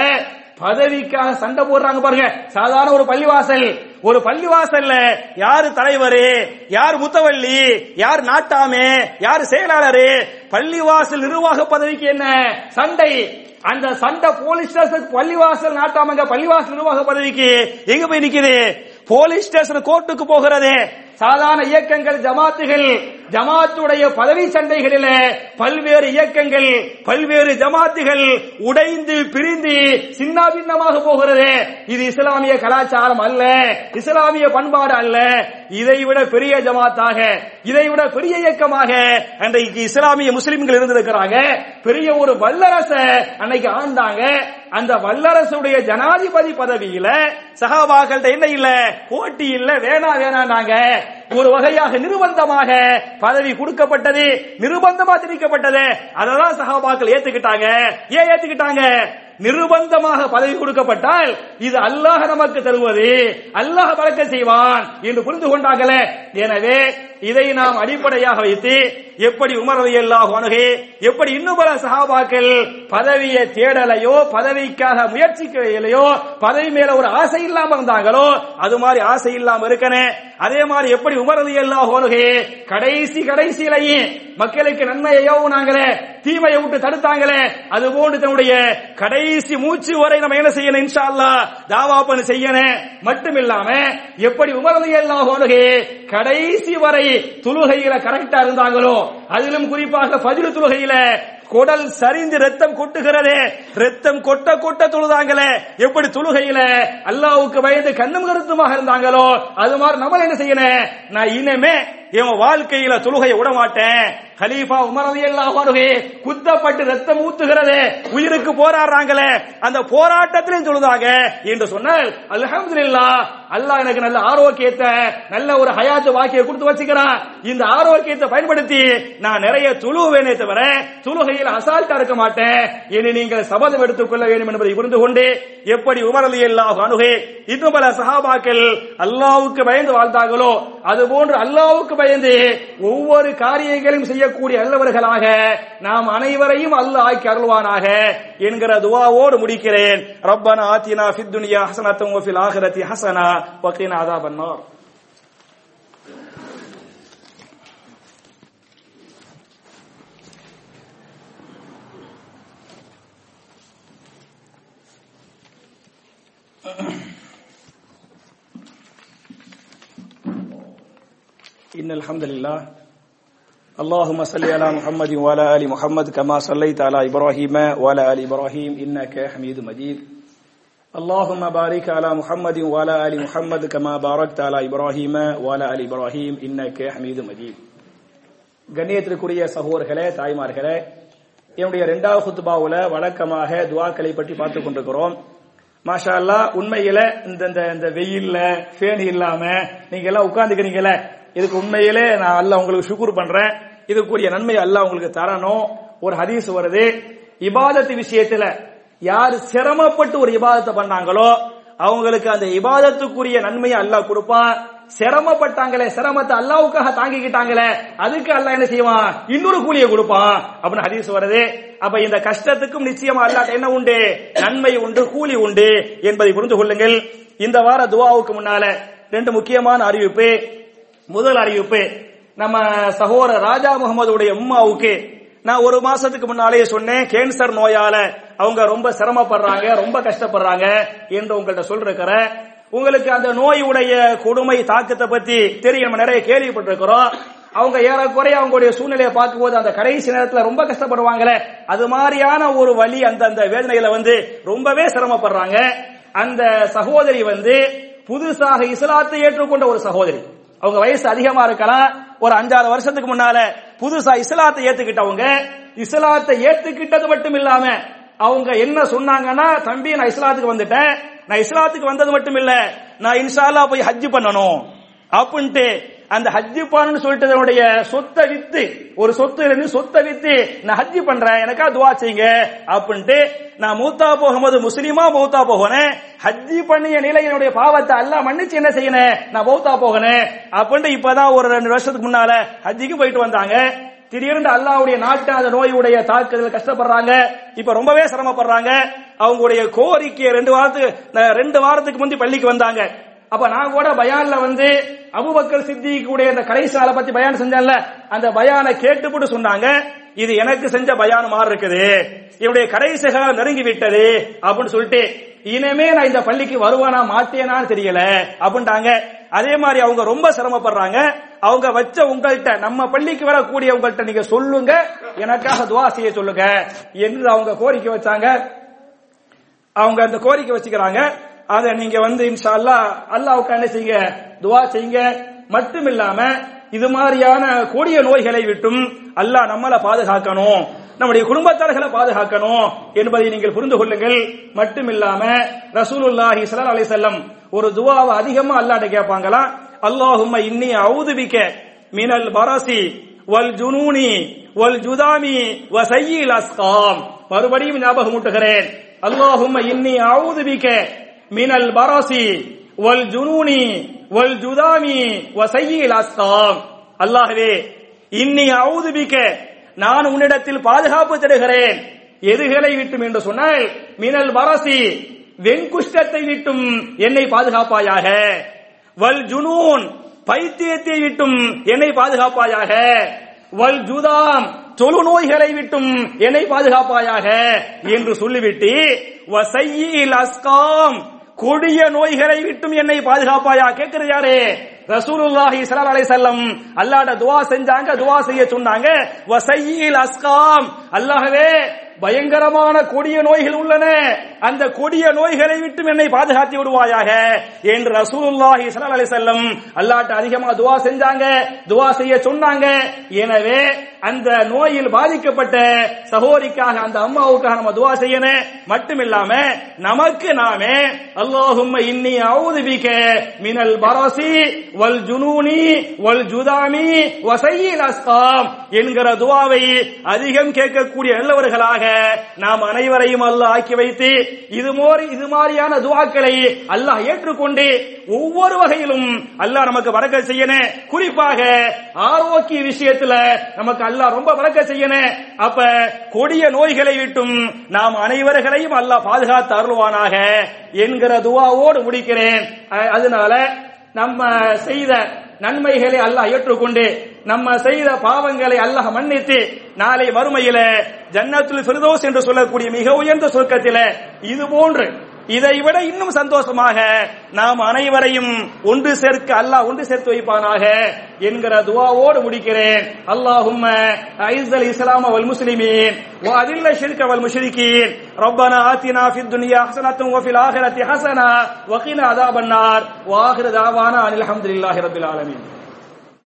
பதவிக்காக சண்டை போடுறாங்க பாருங்க சாதாரண ஒரு பள்ளிவாசல் ஒரு பள்ளிவாசல்ல யாரு தலைவரு யார் முத்தவள்ளி யார் நாட்டாமே யார் செயலாளரு பள்ளிவாசல் நிர்வாக பதவிக்கு என்ன சண்டை அந்த சண்டை போலீஸ் ஸ்டேஷன் பள்ளிவாசல் நாட்டாமங்க பள்ளிவாசல் நிர்வாக பதவிக்கு எங்க போய் நிக்குது போலீஸ் ஸ்டேஷன் கோர்ட்டுக்கு போகிறது சாதாரண இயக்கங்கள் ஜமாத்துகள் ஜமாத்துடைய பதவி சண்டைகளிலே பல்வேறு இயக்கங்கள் பல்வேறு ஜமாத்துகள் உடைந்து பிரிந்து சின்னாபின்னமாக போகிறது இது இஸ்லாமிய கலாச்சாரம் அல்ல இஸ்லாமிய பண்பாடு அல்ல இதைவிட பெரிய ஜமாத்தாக இதைவிட பெரிய இயக்கமாக அன்றைக்கு இஸ்லாமிய முஸ்லிம்கள் இருந்திருக்கிறாங்க பெரிய ஒரு வல்லரச அன்னைக்கு ஆண்டாங்க அந்த வல்லரசுடைய ஜனாதிபதி பதவியில சகாபாக்கள்கிட்ட என்ன இல்ல போட்டி இல்ல வேணா வேணாண்டாங்க ஒரு வகையாக நிர்பந்தமாக பதவி கொடுக்கப்பட்டது நிர்பந்தமா திணிக்கப்பட்டது அததான் சகாபாக்கள் ஏத்துக்கிட்டாங்க ஏன் ஏத்துக்கிட்டாங்க நிர்பந்தமாக பதவி கொடுக்கப்பட்டால் இது அல்லாஹ் நமக்கு தருவது அல்லாஹ் பறக்க செய்வான் என்று புரிந்து கொண்டாங்களே எனவே இதை நாம் அடிப்படையாக வைத்து எப்படி உமரது அல்லாஹ் அணுகே எப்படி இன்னும் பல சகாபாக்கள் பதவியை தேடலையோ பதவிக்காக முயற்சிக்கலையோ பதவி மேல ஒரு ஆசை இல்லாம இருந்தாங்களோ அது மாதிரி ஆசை இல்லாம இருக்கனே அதே மாதிரி எப்படி உமரது அல்லாஹ் அணுகே கடைசி கடைசியிலையும் மக்களுக்கு நன்மையோ நாங்களே தீமையை விட்டு தடுத்தாங்களே அது போன்று தன்னுடைய கடைசி மூச்சு வரை நம்ம என்ன செய்யணும் இன்ஷா அல்லாஹ் தாவா பண்ண செய்யணும் மட்டும் இல்லாம எப்படி உமரது அல்லாஹ் அணுகே கடைசி வரை தொழுகையில கரெக்டா இருந்தாங்களோ அதிலும் குறிப்பாக பதில் தொழுகையில குடல் சரிந்து ரத்தம் கொட்டுகிறது ரத்தம் கொட்ட கொட்ட தொழுதாங்களே எப்படி தொழுகையில அல்லாவுக்கு பயந்து கண்ணும் கருத்துமாக இருந்தாங்களோ அது மாதிரி நம்ம என்ன செய்யணும் நான் இனிமே இவன் வாழ்க்கையில தொழுகையை விட மாட்டேன் கலீஃபா உமரது எல்லாம் குத்தப்பட்டு ரத்தம் ஊத்துகிறது உயிருக்கு போராடுறாங்களே அந்த போராட்டத்திலையும் தொழுதாங்க என்று சொன்னால் அல்ஹம்துலில்லா அல்லாஹ் எனக்கு நல்ல ஆரோக்கியத்தை நல்ல ஒரு ஹயாத்து வாக்கிய கொடுத்து வச்சுக்கிறான் இந்த ஆரோக்கியத்தை பயன்படுத்தி நான் நிறைய துழுவேனே தவிர துழுகையில் அசால்ட்டா இருக்க மாட்டேன் இனி நீங்கள் சபதம் எடுத்துக் கொள்ள வேண்டும் என்பதை புரிந்து கொண்டு எப்படி உமரது அல்லாஹ் அணுகே இன்னும் பல சஹாபாக்கள் அல்லாவுக்கு பயந்து வாழ்ந்தார்களோ அது போன்று அல்லாவுக்கு பயந்து ஒவ்வொரு காரியங்களையும் செய்யக்கூடிய அல்லவர்களாக நாம் அனைவரையும் அல்லாஹ் ஆக்கி அருள்வானாக என்கிற துவாவோடு முடிக்கிறேன் ரப்பனா ஆத்தினா ஃபித் துனியா ஹசனத்தும் வஃபில் ஆஹிரத்தி ஹசனா வகீனா அதாபன் நார் إن الحمد لله اللهم صل على محمد وعلى آل محمد كما صليت على إبراهيم وعلى آل إبراهيم إنك حميد مجيد اللهم بارك على محمد وعلى آل محمد كما باركت على إبراهيم وعلى آل إبراهيم إنك حميد مجيد கண்ணியத்திற்குரிய சகோதரர்களே தாய்மார்களே என்னுடைய இரண்டாவது குத்துபாவுல வழக்கமாக துவாக்களை பற்றி பார்த்துக் கொண்டிருக்கிறோம் மாஷா அல்லா உண்மையில இந்த இந்த இந்த வெயில்ல ஃபேன் இல்லாம நீங்க எல்லாம் உட்கார்ந்துக்கிறீங்கல்ல இதுக்கு உண்மையிலே நான் அல்ல உங்களுக்கு சுக்குர் பண்றேன் இதுக்குரிய நன்மை அல்ல உங்களுக்கு தரணும் ஒரு ஹதீஸ் வருது இபாதத்து விஷயத்துல யார் சிரமப்பட்டு ஒரு இபாதத்தை பண்ணாங்களோ அவங்களுக்கு அந்த இபாதத்துக்குரிய நன்மையை அல்லாஹ் கொடுப்பான் சிரமப்பட்டாங்களே சிரமத்தை அல்லாவுக்காக தாங்கிக்கிட்டாங்களே அதுக்கு அல்லாஹ் என்ன செய்வான் இன்னொரு கூலியை கொடுப்பான் அப்படின்னு ஹதீஸ் வருது அப்ப இந்த கஷ்டத்துக்கும் நிச்சயமா அல்லாட்ட என்ன உண்டு நன்மை உண்டு கூலி உண்டு என்பதை புரிந்து கொள்ளுங்கள் இந்த வார துவாவுக்கு முன்னால ரெண்டு முக்கியமான அறிவிப்பு முதல் அறிவிப்பு நம்ம சகோதரர் ராஜா முகமதுடைய உம்மாவுக்கு நான் ஒரு மாசத்துக்கு முன்னாலே சொன்னேன் கேன்சர் நோயால அவங்க ரொம்ப சிரமப்படுறாங்க ரொம்ப கஷ்டப்படுறாங்க என்று உங்கள்ட்ட சொல்லிருக்கிறேன் உங்களுக்கு அந்த நோயுடைய கொடுமை தாக்கத்தை பத்தி தெரியும் நம்ம நிறைய கேள்விப்பட்டிருக்கிறோம் அவங்க ஏறக்குறைய அவங்களுடைய சூழ்நிலையை பார்க்கும்போது அந்த கடைசி நேரத்துல ரொம்ப கஷ்டப்படுவாங்களே அது மாதிரியான ஒரு வழி அந்த அந்த வேதனையில வந்து ரொம்பவே சிரமப்படுறாங்க அந்த சகோதரி வந்து புதுசாக இஸ்லாத்தை ஏற்றுக்கொண்ட ஒரு சகோதரி அவங்க வயசு அதிகமா இருக்கலாம் ஒரு அஞ்சாறு வருஷத்துக்கு முன்னால புதுசா இஸ்லாத்தை ஏத்துக்கிட்டவங்க இஸ்லாத்தை ஏத்துக்கிட்டது மட்டும் இல்லாம அவங்க என்ன சொன்னாங்கன்னா தம்பி நான் இஸ்லாத்துக்கு வந்துட்டேன் நான் இஸ்லாத்துக்கு வந்தது மட்டும் இல்ல நான் இன்ஷால்லா போய் ஹஜ் பண்ணணும் அப்படின்ட்டு அந்த ஹஜ் பண்ணு சொல்லிட்டு அதனுடைய சொத்தை வித்து ஒரு சொத்து இருந்து சொத்தை வித்து நான் ஹஜ் பண்றேன் எனக்கா துவா செய்யுங்க அப்படின்ட்டு நான் மூத்தா போகும்போது முஸ்லீமா மௌத்தா போகணும் ஹஜ் பண்ணிய நிலை என்னுடைய பாவத்தை எல்லாம் மன்னிச்சு என்ன செய்யணும் நான் மௌத்தா போகணும் அப்படின்ட்டு இப்பதான் ஒரு ரெண்டு வருஷத்துக்கு முன்னால ஹஜ்ஜிக்கு போயிட்டு வந்தாங்க திடீர்னு அல்லாஹ்வுடைய நாட்டு அந்த நோயுடைய தாக்குதல் கஷ்டப்படுறாங்க இப்ப ரொம்பவே சிரமப்படுறாங்க அவங்களுடைய கோரிக்கை ரெண்டு வாரத்துக்கு ரெண்டு வாரத்துக்கு முந்தி பள்ளிக்கு வந்தாங்க அப்ப நான் கூட பயான்ல வந்து அபுபக்கர் சித்திக்குடைய அந்த கடைசால பத்தி பயான் செஞ்சேன்ல அந்த பயானை கேட்டுப்பட்டு சொன்னாங்க இது எனக்கு செஞ்ச பயான் மாதிரி இருக்குது இவருடைய கடைசி காலம் நெருங்கி விட்டது அப்படின்னு சொல்லிட்டு இனிமே நான் இந்த பள்ளிக்கு வருவானா மாட்டேனான்னு தெரியல அப்படின்ட்டாங்க அதே மாதிரி அவங்க ரொம்ப சிரமப்படுறாங்க அவங்க வச்ச உங்கள்கிட்ட நம்ம பள்ளிக்கு வரக்கூடிய உங்கள்கிட்ட நீங்க சொல்லுங்க எனக்காக துவா செய்ய சொல்லுங்க என்று அவங்க கோரிக்கை வச்சாங்க அவங்க அந்த கோரிக்கை வச்சுக்கிறாங்க அதை நீங்க வந்து இன்ஷா அல்லாஹ் அல்லாஹ்வுக்கு என்ன செய்யுங்க துவா செய்யுங்க மட்டும் இல்லாம இது மாதிரியான கொடிய நோய்களை விட்டும் அல்லாஹ் நம்மளை பாதுகாக்கணும் நம்முடைய குடும்பத்தார்களை பாதுகாக்கணும் என்பதை நீங்கள் புரிந்து கொள்ளுங்கள் மட்டும் இல்லாம ரசூலுல்லாஹி ஸல்லல்லாஹு அலைஹி வஸல்லம் ஒரு துவாவை அதிகமா அல்லாஹ்ட்ட கேட்பாங்களாம் அல்லாஹும்ம இன்னி அஊது பிக மினல் பரசி வல் ஜுனூனி வல் ஜுதாமி வ சய்யில் அஸ்காம் மறுபடியும் ஞாபகம் ஊட்டுகிறேன் அல்லாஹும்ம இன்னி அஊது பிக மினல் பரசி வல் ஜுனூனி வல் ஜுதாமி வ சய்யில் அஸ்காம் அல்லாஹ்வே இன்னி அஊது பிக நான் உன்னிடத்தில் பாதுகாப்பு தருகிறேன் எதுகளை விட்டும் என்று சொன்னால் மினல் வரசி வெண்குஷ்டத்தை விட்டும் என்னை பாதுகாப்பாயாக வல் ஜுனூன் பைத்தியத்தை விட்டும் என்னை பாதுகாப்பாயாக வல் ஜுதாம் தொழு நோய்களை விட்டும் என்னை பாதுகாப்பாயாக என்று சொல்லிவிட்டு வசையில் அஸ்காம் கொடிய நோய்களை விட்டும் என்னை பாதுகாப்பாயா கேட்கிறது யாரு ரசூலுல்லாஹி ஸல்லல்லாஹு அலைஹி வஸல்லம் அல்லாஹ்ட துஆ செஞ்சாங்க துஆ செய்ய சொன்னாங்க வசையில் அஸ்காம் அல்லாஹ்வே பயங்கரமான கொடிய நோய்கள் உள்ளன அந்த கொடிய நோய்களை விட்டும் என்னை பாதுகாத்து விடுவாயாக என்று ரசூலுல்லாஹி ஸல்லல்லாஹு அலைஹி வஸல்லம் அல்லாஹ்ட்ட அதிகமா துஆ செஞ்சாங்க துஆ செய்ய சொன்னாங்க எனவே அந்த நோயில் பாதிக்கப்பட்ட சகோதரிக்காக அந்த அம்மாவுக்காக நம்ம துஆ செய்யணும் மட்டுமில்லாம நமக்கு நாமே அல்லாஹும்ம இன்னி அஊது பிக மினல் பரசி வல் ஜுனூனி வல் ஜுதாமி வசையில் அஸ்காம் என்கிற துவாவை அதிகம் கேட்கக்கூடிய நல்லவர்களாக நாம் அனைவரையும் அல்லாஹ் ஆக்கி வைத்து இது மோரி இது மாதிரியான துவாக்களை அல்லாஹ் ஏற்றுக்கொண்டு ஒவ்வொரு வகையிலும் அல்லாஹ் நமக்கு வரக்க செய்யணும் குறிப்பாக ஆரோக்கிய விஷயத்துல நமக்கு அல்லாஹ் ரொம்ப வரக்க செய்யணும் அப்ப கொடிய நோய்களை விட்டும் நாம் அனைவர்களையும் அல்லாஹ் பாதுகாத்து அருள்வானாக என்கிற துவாவோடு முடிக்கிறேன் அஹ் அதனால நம்ம செய்த நன்மைகளை அல்லாஹ் ஏற்றுக்கொண்டு நம்ம செய்த பாவங்களை அல்லாஹ் மன்னித்து நாளை மறுமையில ஜன்னத்துல் ஃபிர்தௌஸ் என்று சொல்லக்கூடிய மிக உயர்ந்த சொர்க்கத்தில இது போன்று இதை விட இன்னும் சந்தோஷமாக நாம் அனைவரையும் ஒன்று சேர்க்க அல்லாஹ் ஒன்று சேர்த்து வைப்பானாக என்கிற துவாவோடு முடிக்கிறேன் அல்லாஹும்ம ஐஸல் இஸ்லாம வல் முஸ்லிமீன் وأذل الشرك والمشركين ربنا آتنا في الدنيا حسنة وفي الآخرة حسنة وقنا عذاب النار وآخر دعوانا أن الحمد لله رب العالمين